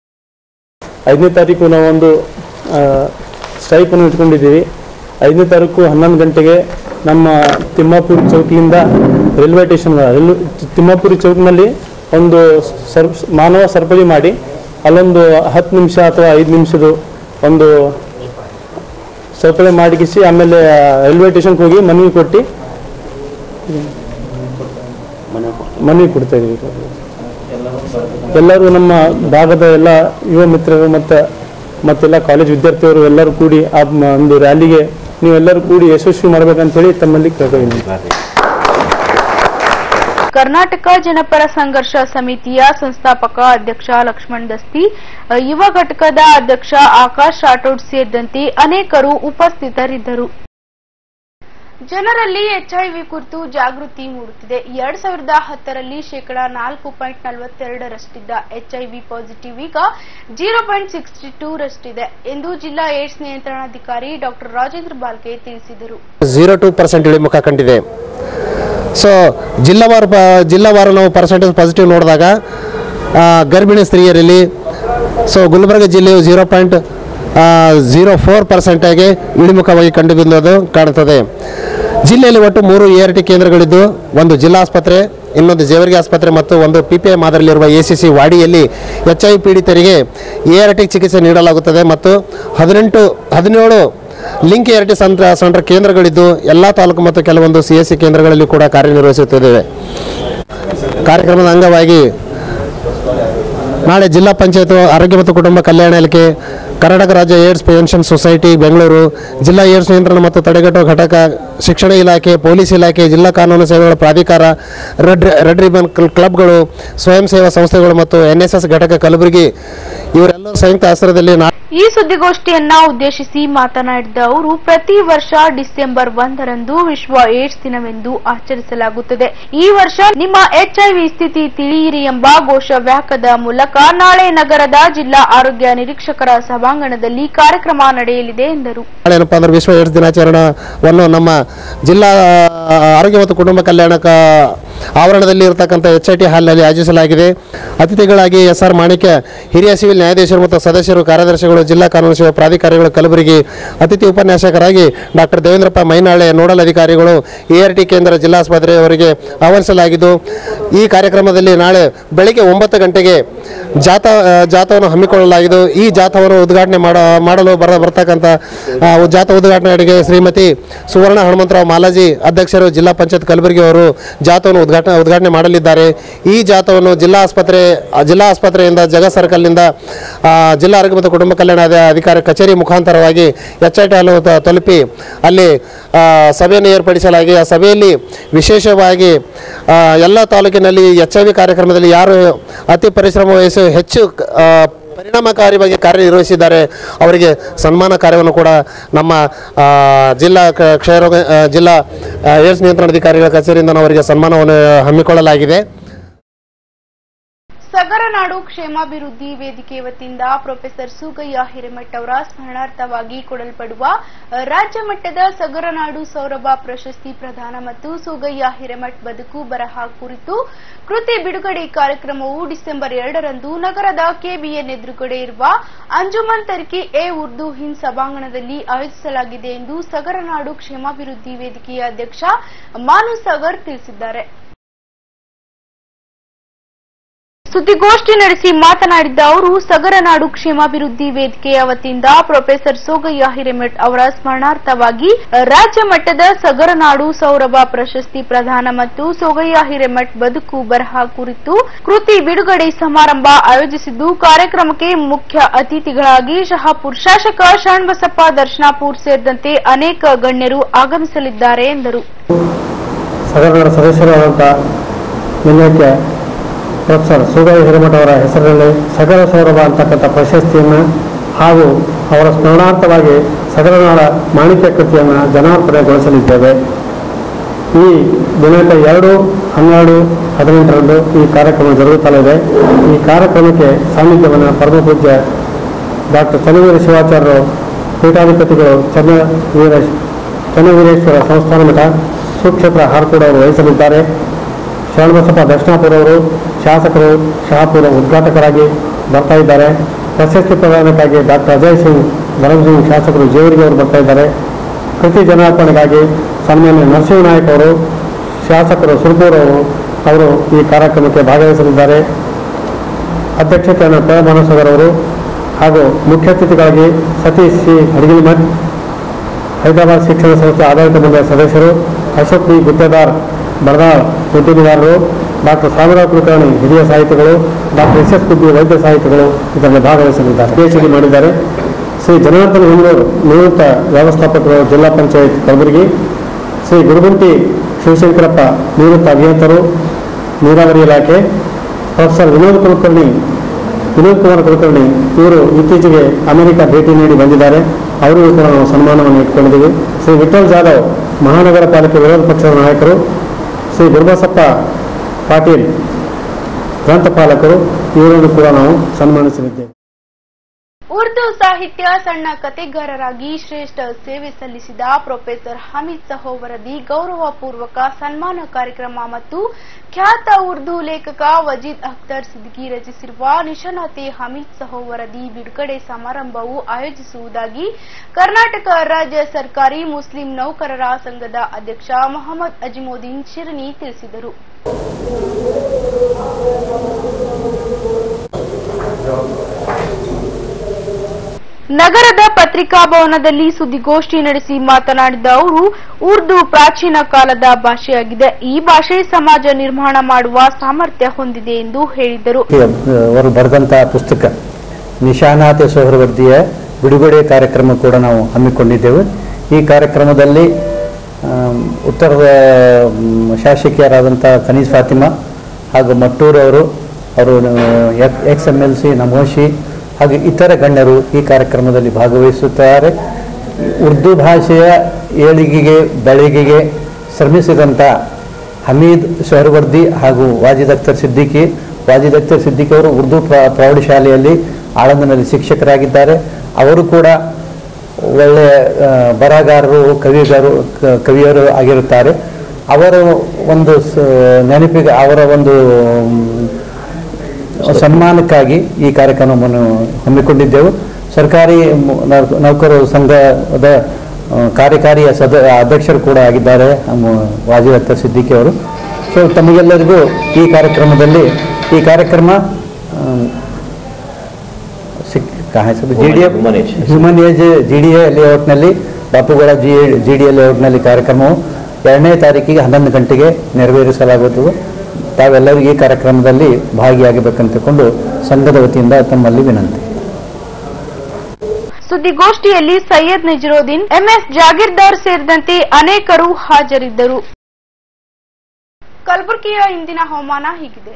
Speaker 13: ಐದನೇ ತಾರೀಕು ನಾವೊಂದು ಸ್ಟ್ರೈಕನ್ನು ಇಟ್ಕೊಂಡಿದ್ದೀವಿ ಐದನೇ ತಾರೀಕು ಹನ್ನೊಂದು ಗಂಟೆಗೆ ನಮ್ಮ ತಿಮ್ಮಾಪುರಿ ಚೌಕಿಯಿಂದ ರೈಲ್ವೆ ಸ್ಟೇಷನ್ ರೈಲ್ವೆ ತಿಮ್ಮಾಪುರಿ ಚೌಕ್ನಲ್ಲಿ ಒಂದು ಸರ್ ಮಾನವ ಸರಪಳಿ ಮಾಡಿ ಅಲ್ಲೊಂದು ಹತ್ತು ನಿಮಿಷ ಅಥವಾ ಐದು ನಿಮಿಷದ ಒಂದು ಸರಪಳಿ ಮಾಡಿಗಿಸಿ ಆಮೇಲೆ ರೈಲ್ವೆ ಸ್ಟೇಷನ್ಗೆ ಹೋಗಿ ಮನವಿ ಕೊಟ್ಟು ಮನವಿ ಕೊಡ್ತಾ ಇದೀವಿ ಎಲ್ಲರೂ ನಮ್ಮ ಭಾಗದ ಎಲ್ಲ ಯುವ ಮಿತ್ರರು ಮತ್ತು ಮತ್ತೆಲ್ಲ ಕಾಲೇಜ್ ವಿದ್ಯಾರ್ಥಿಯವರು ಎಲ್ಲರೂ ಕೂಡಿ ಆ ಮ- ಒಂದು ರ್ಯಾಲಿಗೆ ನೀವೆಲ್ಲರೂ ಕೂಡಿ ಯಶಸ್ವಿ ಮಾಡ್ಬೇಕಂತ ಹೇಳಿ ತಮ್ಮಲ್ಲಿ ಕೇಳ್ಕೊಂಡಿದ್ದೀನಿ
Speaker 5: ಕರ್ನಾಟಕ ಜನಪರ ಸಂಘರ್ಷ ಸಮಿತಿಯ ಸಂಸ್ಥಾಪಕ ಅಧ್ಯಕ್ಷ ಲಕ್ಷ್ಮಣ್ ದಸ್ತಿ ಅ, ಯುವ ಘಟಕದ ಅಧ್ಯಕ್ಷ ಆಕಾಶ್ ರಾಠೋಡ್ ಸೇರಿದಂತೆ ಅನೇಕರು ಉಪಸ್ಥಿತರಿದ್ದರು ಜನರಲ್ಲಿ ಎಚ್ಐವಿ ಕುರಿತು ಜಾಗೃತಿ ಮೂಡುತ್ತಿದೆ ಎರಡ್ ಸಾವಿರದ ಹತ್ತರಲ್ಲಿ ಶೇಕಡಾ ನಾಲ್ಕು ಪಾಯಿಂಟ್ ನಲವತ್ತೆರಡರಷ್ಟಿದ್ದ ಎಚ್ಐವಿ ಪಾಸಿಟಿವ್ ಈಗ ಜೀರೋ ಪಾಯಿಂಟ್ ಸಿಕ್ಸ್ಟಿ ಟೂ ರಷ್ಟಿದೆ ಎಂದು ಜಿಲ್ಲಾ ಏಡ್ಸ್ ನಿಯಂತ್ರಣಾಧಿಕಾರಿ ಡಾಕ್ಟರ್ ರಾಜೇಂದ್ರ ಬಾಲ್ಕೆ ತಿಳಿಸಿದರು
Speaker 14: ಝೀರೋ ಟು ಪರ್ಸೆಂಟ್ ಇಳಿಮುಖ ಕಂಡಿದೆ ಸೊ ಜಿಲ್ಲಾವಾರು ಪ ಜಿಲ್ಲಾವಾರು ನಾವು ಪರ್ಸೆಂಟೇಜ್ ಪಾಸಿಟಿವ್ ನೋಡಿದಾಗ ಆ, ಗರ್ಭಿಣಿ ಸ್ತ್ರೀಯರಲ್ಲಿ ಸೊ ಗುಲ್ಬರ್ಗ ಜಿಲ್ಲೆಯು ಝೀರೋ ಪಾಯಿಂಟ್ ಝೀರೋ ಫೋರ್ ಪರ್ಸೆಂಟಾಗಿ ಇಳಿಮುಖವಾಗಿ ಕಂಡುಬಂದದ್ದು ಕಾಣುತ್ತದೆ ಜಿಲ್ಲೆಯಲ್ಲಿ ಒಟ್ಟು ಮೂರು ಎ ಆರ್ ಟಿ ಕೇಂದ್ರಗಳಿದ್ದು ಒಂದು ಜಿಲ್ಲಾ ಆಸ್ಪತ್ರೆ ಇನ್ನೊಂದು ಜೇವರ್ಗಿ ಆಸ್ಪತ್ರೆ ಮತ್ತು ಒಂದು ಪಿ ಪಿ ಐ ಮಾದರಿಯಲ್ಲಿರುವ ಎ ಸಿ ಸಿ ವಾಡಿಯಲ್ಲಿ ಎಚ್ ಐ ಪೀಡಿತರಿಗೆ ಎ ಆರ್ ಟಿ ಚಿಕಿತ್ಸೆ ನೀಡಲಾಗುತ್ತದೆ ಮತ್ತು ಹದಿನೆಂಟು ಹದಿನೇಳು link A R T centre centre ಕೇಂದ್ರಗಳಿದ್ದು ಎಲ್ಲ ತಾಲೂಕು ಮತ್ತು ಕೆಲವೊಂದು ಸಿ ಎಸ್ ಸಿ ಕೇಂದ್ರಗಳಲ್ಲಿ ಕೂಡ ಕಾರ್ಯನಿರ್ವಹಿಸುತ್ತಿದ್ದೇವೆ ಕಾರ್ಯಕ್ರಮದ ಅಂಗವಾಗಿ ನಾಳೆ ಜಿಲ್ಲಾ ಪಂಚಾಯತ್ ಆರೋಗ್ಯ ಮತ್ತು ಕುಟುಂಬ ಕಲ್ಯಾಣ ಇಲಾಖೆ ಕರ್ನಾಟಕ ರಾಜ್ಯ ಏಡ್ಸ್ ಪ್ರಿವೆನ್ಷನ್ ಸೊಸೈಟಿ ಬೆಂಗಳೂರು ಜಿಲ್ಲಾ ಏಡ್ಸ್ ನಿಯಂತ್ರಣ ಮತ್ತು ತಡೆಗಟ್ಟುವ ಘಟಕ ಶಿಕ್ಷಣ ಇಲಾಖೆ ಪೊಲೀಸ್ ಇಲಾಖೆ ಜಿಲ್ಲಾ ಕಾನೂನು ಸೇವೆಗಳ ಪ್ರಾಧಿಕಾರ ರೆಡ್ ರೆಡ್ ರಿಬನ್ ಕ್ಲ- ಕ್ಲಬ್ಗಳು ಸ್ವಯಂ ಸೇವಾ ಸಂಸ್ಥೆಗಳು ಮತ್ತು ಎನ್ ಎಸ್ ಎಸ್ ಘಟಕ ಕಲಬುರಗಿ ಇವರೆಲ್ಲರೂ ಸಂಯುಕ್ತ ಆಶ್ರಯದಲ್ಲಿ ನಾ
Speaker 5: ಈ ಸುದ್ದಿಗೋಷ್ಠಿಯನ್ನ ಉದ್ದೇಶಿಸಿ ಮಾತನಾಡಿದ ಅವರು ಪ್ರತಿ ವರ್ಷ ಡಿಸೆಂಬರ್ ಒಂದರಂದು ವಿಶ್ವ ಏಡ್ಸ್ ದಿನವೆಂದು ಆಚರಿಸಲಾಗುತ್ತದೆ ಈ ವರ್ಷ ನಿಮ್ಮ ಎಚ್ಐವಿ ಸ್ಥಿತಿ ತಿಳಿಯಿರಿ ಎಂಬ ಘೋಷವಾಕ್ಯದ ಮೂಲಕ ನಾಳೆ ನಗರದ ಜಿಲ್ಲಾ ಆರೋಗ್ಯ ನಿರೀಕ್ಷಕರ ಸಭಾಂಗಣದಲ್ಲಿ ಕಾರ್ಯಕ್ರಮ ನಡೆಯಲಿದೆ ಎಂದರು
Speaker 14: ನಾಳೆ ಏನಪ್ಪ ಅಂದ್ರೆ ವಿಶ್ವ ಏಡ್ಸ್ ದಿನಾಚರಣೆಯನ್ನು ನಮ್ಮ ಜಿಲ್ಲಾ ಆ, ಆರೋಗ್ಯ ಮತ್ತು ಕುಟುಂಬ ಕಲ್ಯಾಣ ಕ- ಆವರಣದಲ್ಲಿ ಇರತಕ್ಕಂಥ ಎಚ್ ಐ ಟಿ ಹಾಲ್ನಲ್ಲಿ ಆಯೋಜಿಸಲಾಗಿದೆ ಅತಿಥಿಗಳಾಗಿ ಎಸ್ ಆರ್ ಮಾಣಿಕ್ಯ ಹಿರಿಯ ಸಿವಿಲ್ ನ್ಯಾಯಾಧೀಶರು ಮತ್ತು ಸದಸ್ಯರು ಕಾರ್ಯದರ್ಶಿಗಳು ಜಿಲ್ಲಾ ಕಾನೂನು ಸೇವಾ ಪ್ರಾಧಿಕಾರಿಗಳು ಕಲಬುರಗಿ ಅತಿಥಿ ಉಪನ್ಯಾಸಕರಾಗಿ ಡಾಕ್ಟರ್ ದೇವೇಂದ್ರಪ್ಪ ಮೈನಾಳೆ ನೋಡಲ್ ಅಧಿಕಾರಿಗಳು ಎ ಆರ್ ಟಿ ಕೇಂದ್ರ ಜಿಲ್ಲಾಸ್ಪತ್ರೆಯವರಿಗೆ ಆಹ್ವಾನಿಸಲಾಗಿದ್ದು ಈ ಕಾರ್ಯಕ್ರಮದಲ್ಲಿ ನಾಳೆ ಬೆಳಗ್ಗೆ ಒಂಬತ್ತು ಗಂಟೆಗೆ ಜಾಥಾ ಆ, ಜಾಥಾವನ್ನು ಹಮ್ಮಿಕೊಳ್ಳಲಾಗಿದ್ದು ಈ ಜಾಥಾವನ್ನು ಉದ್ಘಾಟನೆ ಮಾಡ ಮಾಡಲು ಬರ ಬರ್ತಕ್ಕಂಥ ಆ, ಜಾಥಾ ಉದ್ಘಾಟನೆಗೆ ಶ್ರೀಮತಿ ಸುವರ್ಣ ಹನುಮಂತರಾವ್ ಮಾಲಾಜಿ ಅಧ್ಯಕ್ಷರು ಜಿಲ್ಲಾ ಪಂಚಾಯತ್ ಕಲಬುರಗಿ ಅವರು ಜಾಥಾವನ್ನು ಉದ್ಘಾಟನೆ ಉದ್ಘಾಟನೆ ಮಾಡಲಿದ್ದಾರೆ ಈ ಜಾಥಾವನ್ನು ಜಿಲ್ಲಾ ಆಸ್ಪತ್ರೆ ಆ, ಜಿಲ್ಲಾ ಆಸ್ಪತ್ರೆಯಿಂದ ಜಗ ಸರ್ಕಲ್ನಿಂದ ಆ, ಜಿಲ್ಲಾ ಆರೋಗ್ಯ ಮತ್ತು ಕುಟುಂಬ ಕಲ್ಯಾಣ ಅಧಿ- ಅಧಿಕಾರಿ ಕಚೇರಿ ಮುಖಾಂತರವಾಗಿ ಎಚ್ ಐ ಟಿ ಹಾಲು ತ- ತಲುಪಿ ಅಲ್ಲಿ ಆ, ಸಭೆಯನ್ನು ಏರ್ಪಡಿಸಲಾಗಿ ಆ ಸಭೆಯಲ್ಲಿ ವಿಶೇಷವಾಗಿ ಆ, ಎಲ್ಲ ತಾಲೂಕಿನಲ್ಲಿ ಎಚ್ ಐ ವಿ ಕಾರ್ಯಕ್ರಮದಲ್ಲಿ ಯಾರು ಅತಿ ಪರಿಶ್ರಮ ವಹಿಸಿ ಹೆಚ್ಚು ಆ, ಪರಿಣಾಮಕಾರಿಯಾಗಿ ಕಾರ್ಯನಿರ್ವಹಿಸಿದ್ದಾರೆ ಅವರಿಗೆ ಸನ್ಮಾನ ಕಾರ್ಯವನ್ನು ಕೂಡ ನಮ್ಮ ಆ, ಜಿಲ್ಲಾ ಕ- ಕ್ಷಯರೋಗ ಆ, ಜಿಲ್ಲಾ ಆ, ಏಡ್ಸ್ ನಿಯಂತ್ರಣಾಧಿಕಾರಿಗಳ ಕಚೇರಿಯಿಂದ ನಾವು ಅವರಿಗೆ ಸನ್ಮಾನವನ್ನು ಹಮ್ಮಿಕೊಳ್ಳಲಾಗಿದೆ
Speaker 5: ಸಗರನಾಡು ಕ್ಷೇಮಾಭಿವೃದ್ಧಿ ವೇದಿಕೆ ವತಿಯಿಂದ ಪ್ರೊಫೆಸರ್ ಸುಗಯ್ಯ ಹಿರೇಮಠ್ ಅವರ ಸ್ಮರಣಾರ್ಥವಾಗಿ ಕೊಡಲ್ಪಡುವ ಅ, ರಾಜ್ಯ ಮಟ್ಟದ ಸಗರನಾಡು ಸೌರಭ ಪ್ರಶಸ್ತಿ ಪ್ರದಾನ ಮತ್ತು ಸುಗಯ್ಯ ಹಿರೇಮಠ್ ಬದುಕು ಬರಹ ಕುರಿತು ಕೃತಿ ಬಿಡುಗಡೆ ಕಾರ್ಯಕ್ರಮವು ಡಿಸೆಂಬರ್ ಎರಡರಂದು ನಗರದ ಕೆಬಿಎನ್ ಎದುರುಗಡೆ ಇರುವ ಅಂಜುಮನ್ ತರ್ಕಿ ಎ ಉರ್ದು ಹಿಂದ್ ಸಭಾಂಗಣದಲ್ಲಿ ಆಯೋಜಿಸಲಾಗಿದೆ ಎಂದು ಸಗರನಾಡು ಕ್ಷೇಮಾಭಿವೃದ್ಧಿ ವೇದಿಕೆಯ ಅಧ್ಯಕ್ಷ ಮಾನು ಸಾಗರ್ ತಿಳಿಸಿದ್ದಾರೆ ಸುದ್ದಿಗೋಷ್ಠಿ ನಡೆಸಿ ಮಾತನಾಡಿದ ಅವರು ಸಗರನಾಡು ಕ್ಷೇಮಾಭಿವೃದ್ಧಿ ವೇದಿಕೆಯ ವತಿಯಿಂದ ಪ್ರೊಫೆಸರ್ ಸೋಗಯ್ಯ ಹಿರೇಮಠ್ ಅವರ ಸ್ಮರಣಾರ್ಥವಾಗಿ ರಾಜ್ಯ ಮಟ್ಟದ ಸಗರನಾಡು ಸೌರಭ ಪ್ರಶಸ್ತಿ ಪ್ರದಾನ ಮತ್ತು ಸೋಗಯ್ಯ ಹಿರೇಮಠ್ ಬದುಕು ಬರಹ ಕುರಿತು ಕೃತಿ ಬಿಡುಗಡೆ ಸಮಾರಂಭ ಆಯೋಜಿಸಿದ್ದು ಕಾರ್ಯಕ್ರಮಕ್ಕೆ ಮುಖ್ಯ ಅತಿಥಿಗಳಾಗಿ ಶಹಾಪುರ್ ಶಾಸಕ ಶರಣಬಸಪ್ಪ ದರ್ಶನಾಪುರ್ ಸೇರಿದಂತೆ ಅನೇಕ ಗಣ್ಯರು ಆಗಮಿಸಲಿದ್ದಾರೆ ಎಂದರು
Speaker 15: ಸಗರನಾಡ ಸದಸ್ಯರಾದಂಥ ನಿನ್ನೆಕ್ಕೆ ಪ್ರೊಫೆಸರ್ ಸುಗಯ ಹಿರೇಮಠ ಅವರ ಹೆಸರಿನಲ್ಲಿ ಸಗರ ಸೌರಭ ಅಂತಕ್ಕಂಥ ಪ್ರಶಸ್ತಿಯನ್ನು ಹಾಗೂ ಅವರ ಸ್ಮರಣಾರ್ಥವಾಗಿ ಸಗರನಾಡ ಮಾಣಿಕ್ಯ ಕೃತಿಯನ್ನು ಜನಾರ್ಪಣೆಗೊಳಿಸಲಿದ್ದೇವೆ ಈ ದಿನಾಂಕ ಎರಡು ಹನ್ನೆರಡು ಹದಿನೆಂಟರಂದು ಈ ಕಾರ್ಯಕ್ರಮ ಜರುಗುತ್ತಲಿದೆ ಈ ಕಾರ್ಯಕ್ರಮಕ್ಕೆ ಸಾನ್ನಿಧ್ಯವನ್ನು ಪರಮ ಪೂಜ್ಯ ಡಾಕ್ಟರ್ ಚನ್ನವೀರ ಶಿವಾಚಾರ್ಯರು ಪೀಠಾಧಿಪತಿಗಳು ಚನ್ನ ವೀರ ಚನ್ನವೀರೇಶ್ವರ ಸಂಸ್ಥಾನ ಮಠ ಸುಕ್ಷೇತ್ರ ಹಾರ್ಕೋಡ್ ಅವರು ವಹಿಸಲಿದ್ದಾರೆ ಶರಣಬಸಪ್ಪ ದಕ್ಷಿಣಾಪುರ ಅವರು ಶಾಸಕರು ಶಹಾಪುರ ಉದ್ಘಾಟಕರಾಗಿ ಬರ್ತಾ ಇದ್ದಾರೆ ಪ್ರಶಸ್ತಿ ಪ್ರದಾನಕ್ಕಾಗಿ ಡಾಕ್ಟರ್ ಅಜಯ್ ಸಿಂಗ್ ಧರಮ್ ಸಿಂಗ್ ಶಾಸಕರು ಜೇವರಿಗೆ ಅವರು ಬರ್ತಾ ಇದ್ದಾರೆ ಕೃತಿ ಜನಾರ್ಪಣೆಗಾಗಿ ಸನ್ಮಾನ್ಯ ನರಸಿಂಹನಾಯಕ್ ಅವರು ಶಾಸಕರು ಸುರ್ಪೂರ್ ಅವರು ಅವರು ಈ ಕಾರ್ಯಕ್ರಮಕ್ಕೆ ಭಾಗವಹಿಸಲಿದ್ದಾರೆ ಅಧ್ಯಕ್ಷತೆಯನ್ನು ಪ್ರ ಮನೋಸಗರ್ ಅವರು ಹಾಗೂ ಮುಖ್ಯ ಅತಿಥಿಗಳಾಗಿ ಸತೀಶ್ ಸಿ ಅಡಗಿಲಿಮಠ್ ಹೈದರಾಬಾದ್ ಶಿಕ್ಷಣ ಸಂಸ್ಥೆ ಆಡಳಿತ ಮಂಡಳಿಯ ಸದಸ್ಯರು ಅಶೋಕ್ ಬಿ ಗುತ್ತೇದಾರ್ ಬಡದಾಳ್ ಉದ್ಯಮಿದಾರರು ಡಾಕ್ಟರ್ ಸಾವಿರಾವ್ ಕುಲಕರ್ಣಿ ಹಿರಿಯ ಸಾಹಿತಿಗಳು ಡಾಕ್ಟರ್ ಎಸ್ ಎಸ್ ಕುಬ್ಬಿ ವೈದ್ಯ ಸಾಹಿತಿಗಳು ಇದರಲ್ಲಿ ಭಾಗವಹಿಸಲಿದ್ದಾರೆ ಪಿಎಚ್ಡಿ ಮಾಡಿದ್ದಾರೆ ಶ್ರೀ ಜನಾರ್ದನ ಹುಮ್ಮೂರು ನಿವೃತ್ತ ವ್ಯವಸ್ಥಾಪಕರು ಜಿಲ್ಲಾ ಪಂಚಾಯತ್ ಕಲಬುರಗಿ ಶ್ರೀ ಗುರುಗುಂಟಿ ಶಿವಶಂಕರಪ್ಪ ನಿವೃತ್ತ ಅಭಿಯಂತರು ನೀರಾವರಿ ಇಲಾಖೆ ಪ್ರೊಫೆಸರ್ ವಿನೋದ್ ಕುಲಕರ್ಣಿ ವಿನೋದ್ ಕುಮಾರ್ ಕುಲಕರ್ಣಿ ಇವರು ಇತ್ತೀಚೆಗೆ ಅಮೆರಿಕ ಭೇಟಿ ನೀಡಿ ಬಂದಿದ್ದಾರೆ ಅವರಿಗೂ ಕೂಡ ನಾವು ಸನ್ಮಾನವನ್ನು ಇಟ್ಕೊಂಡಿದ್ದೀವಿ ಶ್ರೀ ವಿಠಲ್ ಜಾಧವ್ ಮಹಾನಗರ ಪಾಲಿಕೆ ವಿರೋಧ ಪಕ್ಷದ ನಾಯಕರು ಶ್ರೀ ಗುರುಬಸಪ್ಪ ಪಾಟೀಲ್ ಗ್ರಂಥಪಾಲಕರು ಇವರನ್ನು ಕೂಡ ನಾವು ಸನ್ಮಾನಿಸಲಿದ್ದೇವೆ
Speaker 5: ಉರ್ದು ಸಾಹಿತ್ಯ ಸಣ್ಣ ಕತೆಗಾರರಾಗಿ ಶ್ರೇಷ್ಠ ಸೇವೆ ಸಲ್ಲಿಸಿದ ಪ್ರೊಫೆಸರ್ ಹಮೀದ್ ಸಹೋವರದಿ ಗೌರವಪೂರ್ವಕ ಸನ್ಮಾನ ಕಾರ್ಯಕ್ರಮ ಮತ್ತು ಖ್ಯಾತ ಉರ್ದು ಲೇಖಕ ವಜೀದ್ ಅಖ್ತರ್ ಸಿದ್ದಿಕಿ ರಚಿಸಿರುವ ನಿಶಾನತೆ ಹಮೀದ್ ಸಹೋವರದಿ ಬಿಡುಗಡೆ ಸಮಾರಂಭವು ಆಯೋಜಿಸುವುದಾಗಿ ಕರ್ನಾಟಕ ರಾಜ್ಯ ಸರ್ಕಾರಿ ಮುಸ್ಲಿಂ ನೌಕರರ ಸಂಘದ ಅಧ್ಯಕ್ಷ ಮೊಹಮ್ಮದ್ ಅಜಿಮುದ್ದೀನ್ ಶಿರನಿ ತಿಳಿಸಿದರು ನಗರದ ಪತ್ರಿಕಾ ಭವನದಲ್ಲಿ ಸುದ್ದಿಗೋಷ್ಠಿ ನಡೆಸಿ ಮಾತನಾಡಿದ ಅವರು ಉರ್ದು ಪ್ರಾಚೀನ ಕಾಲದ ಭಾಷೆಯಾಗಿದೆ ಈ ಭಾಷೆ ಸಮಾಜ ನಿರ್ಮಾಣ ಮಾಡುವ ಸಾಮರ್ಥ್ಯ ಹೊಂದಿದೆ ಎಂದು ಹೇಳಿದರು
Speaker 16: ಅವರು ಬರೆದಂಥ ಪುಸ್ತಕ ನಿಶಾನಾತೆ ಸೋಹರವರ್ದಿಯ ಬಿಡುಗಡೆ ಕಾರ್ಯಕ್ರಮ ಕೂಡ ನಾವು ಹಮ್ಮಿಕೊಂಡಿದ್ದೆವು ಈ ಕಾರ್ಯಕ್ರಮದಲ್ಲಿ ಆಮ್, ಉತ್ತರದ ಮ್, ಶಾಸಕಿಯರಾದಂಥ ಖನೀಜ್ ಫಾತಿಮಾ ಹಾಗೂ ಮಟ್ಟೂರ್ ಅವರು ಅವರು ex M L C Namoshi ಹಾಗೂ ಇತರ ಗಣ್ಯರು ಈ ಕಾರ್ಯಕ್ರಮದಲ್ಲಿ ಭಾಗವಹಿಸುತ್ತಾರೆ ಉರ್ದು ಭಾಷೆಯ ಏಳಿಗೆಗೆ ಬೆಳಗಿಗೆ ಶ್ರಮಿಸಿದಂಥ ಹಮೀದ್ ಶಹರ್ವರ್ದಿ ಹಾಗೂ ವಾಜಿದ್ ಅಖ್ತರ್ ಸಿದ್ದಿಕಿ ವಾಜಿದ್ ಅಖ್ತರ್ ಸಿದ್ದಿಕಿ ಅವರು ಉರ್ದು ಪ್ರ- ಪ್ರೌಢಶಾಲೆಯಲ್ಲಿ ಆಳಂದನಲ್ಲಿ ಶಿಕ್ಷಕರಾಗಿದ್ದಾರೆ ಅವರು ಕೂಡ ಒಳ್ಳೆಯ ಆ, ಬರಹಗಾರರು ಕವಿಗಾರರು ಕ- ಕವಿಯರು ಆಗಿರುತ್ತಾರೆ ಅವರ ಒಂದು ಸ- ನೆನಪಿಗೆ ಅವರ ಒಂದು ಮ್, ಸನ್ಮಾನಕ್ಕಾಗಿ ಈ ಕಾರ್ಯಕ್ರಮವನ್ನು ಹಮ್ಮಿಕೊಂಡಿದ್ದೆವು ಸರ್ಕಾರಿ ಮ್- ನೌಕ- ನೌಕರರ ಸಂಘದ ಆ, ಕಾರ್ಯಕಾರಿಯ ಸದ ಅಧ್ಯಕ್ಷರು ಕೂಡ ಆಗಿದ್ದಾರೆ ನಮ್ಮ ವಾಜಿದ್ ಅಖ್ತರ್ ಸಿದ್ದಿಕಿ ಅವರು ಸೊ ತಮಗೆಲ್ಲರಿಗೂ ಈ ಕಾರ್ಯಕ್ರಮದಲ್ಲಿ ಈ ಕಾರ್ಯಕ್ರಮ G D human age G D A ಲೇಔಟ್ನಲ್ಲಿ Bapugouda G G D A ಲೇಔಟ್ನಲ್ಲಿ ಕಾರ್ಯಕ್ರಮವು ಎರಡನೇ ತಾರೀಕಿಗೆ ಹನ್ನೊಂದು ಗಂಟೆಗೆ ನೆರವೇರಿಸಲಾಗುತ್ತದೆ ತಾವೆಲ್ಲರೂ ಈ ಕಾರ್ಯಕ್ರಮದಲ್ಲಿ ಭಾಗಿಯಾಗಬೇಕಂತಕೊಂಡು ಸಂಘದ ವತಿಯಿಂದ ತಮ್ಮಲ್ಲಿ ವಿನಂತಿ
Speaker 5: ಸುದ್ದಿಗೋಷ್ಠಿಯಲ್ಲಿ ಸೈಯದ್ ನಜರುದ್ದೀನ್ ಎಂಎಸ್ ಜಾಗೀರ್ದಾರ್ ಸೇರಿದಂತೆ ಅನೇಕರು ಹಾಜರಿದ್ದರು ಕಲಬುರಗಿಯ ಇಂದಿನ ಹವಾಮಾನ ಹೀಗಿದೆ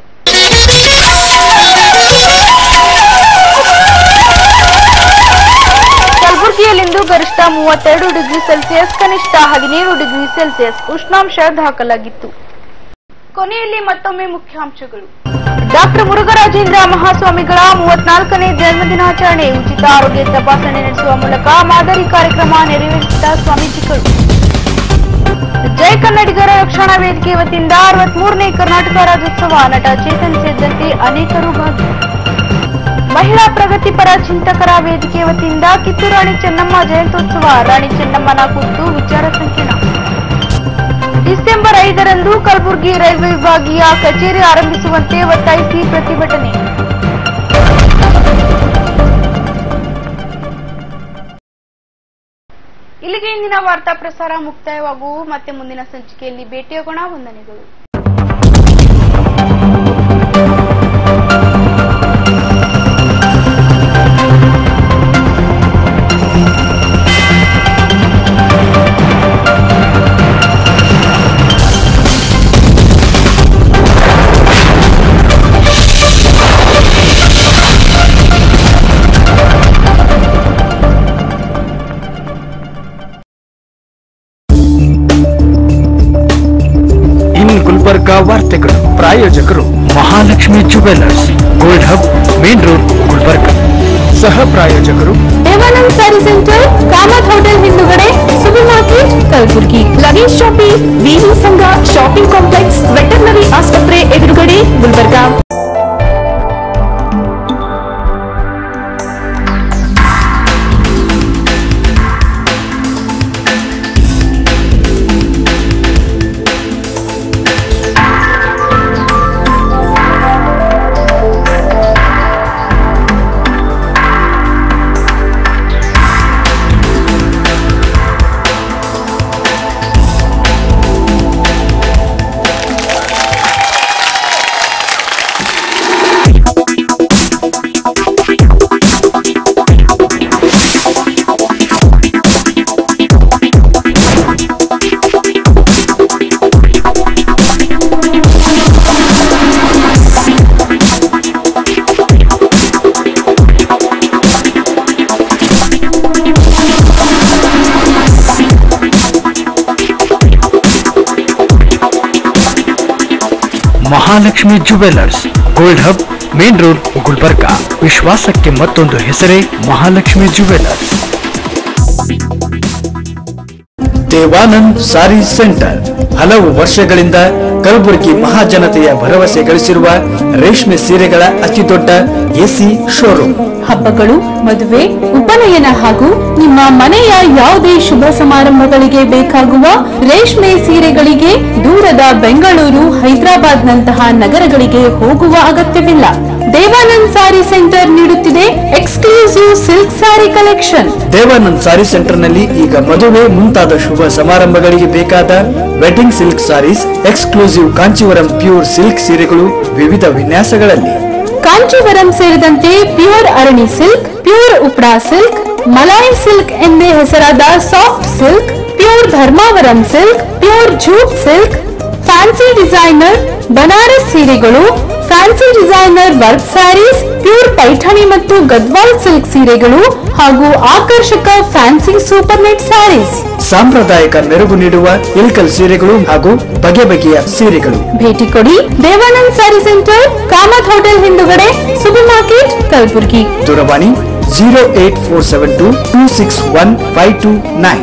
Speaker 5: ಕಲಬುರಗಿಯಲ್ಲಿಂದು ಗರಿಷ್ಠ ಮೂವತ್ತೆರಡು ಡಿಗ್ರಿ ಸೆಲ್ಸಿಯಸ್ ಕನಿಷ್ಠ ಹದಿನೇಳು ಡಿಗ್ರಿ ಸೆಲ್ಸಿಯಸ್ ಉಷ್ಣಾಂಶ ದಾಖಲಾಗಿತ್ತು ಕೊನೆಯಲ್ಲಿ ಮತ್ತೊಮ್ಮೆ ಮುಖ್ಯಾಂಶಗಳು ಡಾಕ್ಟರ್ ಮುರುಘರಾಜೇಂದ್ರ ಮಹಾಸ್ವಾಮಿಗಳ ಮೂವತ್ನಾಲ್ಕನೇ ಜನ್ಮದಿನಾಚರಣೆ ಉಚಿತ ಆರೋಗ್ಯ ತಪಾಸಣೆ ನಡೆಸುವ ಮೂಲಕ ಮಾದರಿ ಕಾರ್ಯಕ್ರಮ ನೆರವೇರಿಸಿದ ಸ್ವಾಮೀಜಿಗಳು ಜೈ ಕನ್ನಡಿಗರ ರಕ್ಷಣಾ ವೇದಿಕೆ ವತಿಯಿಂದ ಅರವತ್ಮೂರನೇ ಕರ್ನಾಟಕ ರಾಜ್ಯೋತ್ಸವ ನಟ ಚೇತನ್ ಸೇರಿದಂತೆ ಅನೇಕರು ಭಾಗಿ ಮಹಿಳಾ ಪ್ರಗತಿಪರ ಚಿಂತಕರ ವೇದಿಕೆ ವತಿಯಿಂದ ಕಿತ್ತೂರು ರಾಣಿ ಚೆನ್ನಮ್ಮ ಜಯಂತ್ಯೋತ್ಸವ ರಾಣಿ ಚೆನ್ನಮ್ಮನ ಕುರಿತು ವಿಚಾರ ಸಂಕಿರಣ ಡಿಸೆಂಬರ್ ಐದರಂದು ಕಲಬುರಗಿ ರೈಲ್ವೆ ವಿಭಾಗೀಯ ಕಚೇರಿ ಆರಂಭಿಸುವಂತೆ ಒತ್ತಾಯಿಸಿ ಪ್ರತಿಭಟನೆ ಇಲ್ಲಿಗೆ ಇಂದಿನ ವಾರ್ತಾ ಪ್ರಸಾರ ಮುಕ್ತಾಯವಾಗುವು ಮತ್ತೆ ಮುಂದಿನ ಸಂಚಿಕೆಯಲ್ಲಿ ಭೇಟಿಯಾಗೋಣ ವಂದನೆಗಳು
Speaker 1: ಇನ್ ಗುಲ್ಬರ್ಗಾ ವಾರ್ತೆಗಳು ಪ್ರಾಯೋಜಕರು Mahalakshmi jewellers gold hub main road Gulbarga ಸಹ ಪ್ರಾಯೋಜಕರು
Speaker 2: ದೇವಾನಂದ್ ಸ್ಯಾರಿ ಸೆಂಟರ್ ಕಾಮತ್ ಹೋಟೆಲ್ ಹಿಂದುಗಡೆ super market Kalaburagi
Speaker 4: luggage shopping VV Sangha shopping complex veterinary ಆಸ್ಪತ್ರೆ ಎದುರುಗಡೆ Gulbarga
Speaker 1: Mahalakshmi jewellers gold hub main road Gulbarga ವಿಶ್ವಾಸಕ್ಕೆ ಮತ್ತೊಂದು ಹೆಸರೇ ಮಹಾಲಕ್ಷ್ಮಿ ಜುವೆಲ್ಲರ್ಸ್
Speaker 3: ದೇವಾನಂದ್ ಸಾರಿ ಸೆಂಟರ್ ಹಲವು ವರ್ಷಗಳಿಂದ ಕಲಬುರಗಿ ಮಹಾಜನತೆಯ ಭರವಸೆ ಗಳಿಸಿರುವ ರೇಷ್ಮೆ ಸೀರೆಗಳ ಅತಿದೊಡ್ಡ ಎಸಿ ಶೋರೂಮ್
Speaker 2: ಹಬ್ಬಗಳು ಮದುವೆ ಉಪನಯನ ಹಾಗೂ ನಿಮ್ಮ ಮನೆಯ ಯಾವುದೇ ಶುಭ ಸಮಾರಂಭಗಳಿಗೆ ಬೇಕಾಗುವ ರೇಷ್ಮೆ ಸೀರೆಗಳಿಗೆ ದೂರದ ಬೆಂಗಳೂರು ಹೈದರಾಬಾದ್ ನಂತಹ ನಗರಗಳಿಗೆ ಹೋಗುವ ಅಗತ್ಯವಿಲ್ಲ ದೇವಾನಂದ್ ಸಾರಿ ಸೆಂಟರ್ ನೀಡುತ್ತಿದೆ exclusive silk sari collection
Speaker 3: Devanand sari ಸೆಂಟರ್ನಲ್ಲಿ ಈಗ ಮದುವೆ ಮುಂತಾದ ಶುಭ ಸಮಾರಂಭಗಳಿಗೆ ಬೇಕಾದ wedding silk saris exclusive Kanchivaram pure silk ಸೀರೆಗಳು ವಿವಿಧ ವಿನ್ಯಾಸಗಳಲ್ಲಿ
Speaker 2: ಕಾಂಚೀವರಂ ಸೇರಿದಂತೆ ಪ್ಯೂರ್ ಅರಣಿ ಸಿಲ್ಕ್ ಪ್ಯೂರ್ ಉಪ್ರಾ ಸಿಲ್ಕ್ ಮಲಾಯಿ ಸಿಲ್ಕ್ ಎಂದೇ ಹೆಸರಾದ soft silk pure Dharmavaram silk pure jute silk fancy designer Banaras ಸೀರೆಗಳು fancy designer work saris pure Paithani ಮತ್ತು ಗದ್ವಾಲ್ ಸಿಲ್ಕ್ ಸೀರೆಗಳು ಹಾಗೂ ಆಕರ್ಷಕ ಫ್ಯಾನ್ಸಿ ಸೂಪರ್ ನೆಟ್ ಸ್ಯಾರೀಸ್
Speaker 3: ಸಾಂಪ್ರದಾಯಿಕ ಮೆರುಗು ನೀಡುವ ಇಲ್ಕಲ್ ಸೀರೆಗಳು ಹಾಗೂ ಬಗೆ ಬಗೆಯ ಸೀರೆಗಳು
Speaker 2: ಭೇಟಿ ಕೊಡಿ ದೇವಾನಂದ್ ಸ್ಯಾರಿ ಸೆಂಟರ್ ಕಾಮತ್ ಹೋಟೆಲ್ ಹಿಂದುಗಡೆ ಸೂಪರ್ ಮಾರ್ಕೆಟ್ ಕಲಬುರಗಿ
Speaker 3: ದೂರವಾಣಿ zero eight four seven two two six one five two nine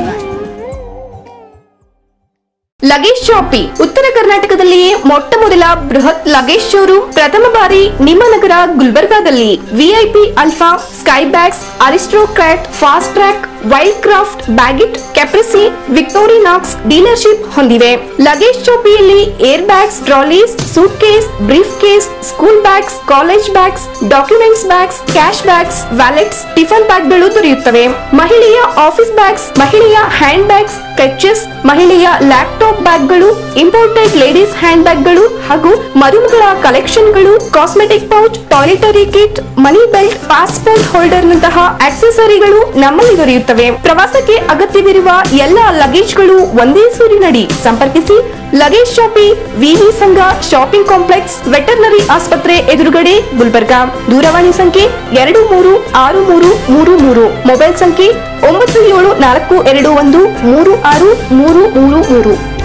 Speaker 4: luggage shoppe ಉತ್ತರ ಕರ್ನಾಟಕದಲ್ಲಿಯೇ ಮೊಟ್ಟ ಮೊದಲ ಬೃಹತ್ ಲಗೇಜ್ ಶೋರೂಮ್ ಪ್ರಥಮ ಬಾರಿ ನಿಮ್ಮ ನಗರ ಗುಲ್ಬರ್ಗಾದಲ್ಲಿ VIP Alfa Skybags Aristocrat Fastrack Wildcraft Baggit Caprese Victorinox dealership ಹೊಂದಿವೆ ಲಗೇಜ್ ಶಾಪಿಯಲ್ಲಿ air bags trolleys suitcase briefcase school bags college bags documents bags cash bags wallets tiffin ಬ್ಯಾಗ್ಗಳು ದೊರೆಯುತ್ತವೆ ಮಹಿಳೆಯ office bags ಮಹಿಳೆಯ handbags clutches ಮಹಿಳೆಯ laptop ಬ್ಯಾಗ್ಗಳು imported ladies hand ಬ್ಯಾಗ್ಗಳು ಹಾಗೂ ಮರುಮಗಳ ಕಲೆಕ್ಷನ್ಗಳು cosmetic pouch toiletry kit money belt passport holder ನಂತಹ ಆಕ್ಸೆಸರಿಗಳು ನಮ್ಮಲ್ಲಿ ದೊರೆಯುತ್ತವೆ ಪ್ರವಾಸಕ್ಕೆ ಅಗತ್ಯವಿರುವ ಎಲ್ಲ ಲಗೇಜ್ಗಳು ಒಂದೇ ಸೂರಿನಡಿ ಸಂಪರ್ಕಿಸಿ ಲಗೇಜ್ ಶಾಪಿ ವಿವಿ ಸಂಘ ಶಾಪಿಂಗ್ ಕಾಂಪ್ಲೆಕ್ಸ್ ವೆಟರ್ನರಿ ಆಸ್ಪತ್ರೆ ಎದುರುಗಡೆ ಗುಲ್ಬರ್ಗಾ ದೂರವಾಣಿ ಸಂಖ್ಯೆ ಎರಡು ಮೂರು ಆರು ಮೂರು ಮೂರು ಮೂರು ಮೊಬೈಲ್ ಸಂಖ್ಯೆ ಒಂಬತ್ತು ಏಳು ನಾಲ್ಕು ಎರಡು ಒಂದು ಮೂರು ಆರು ಮೂರು ಮೂರು ಮೂರು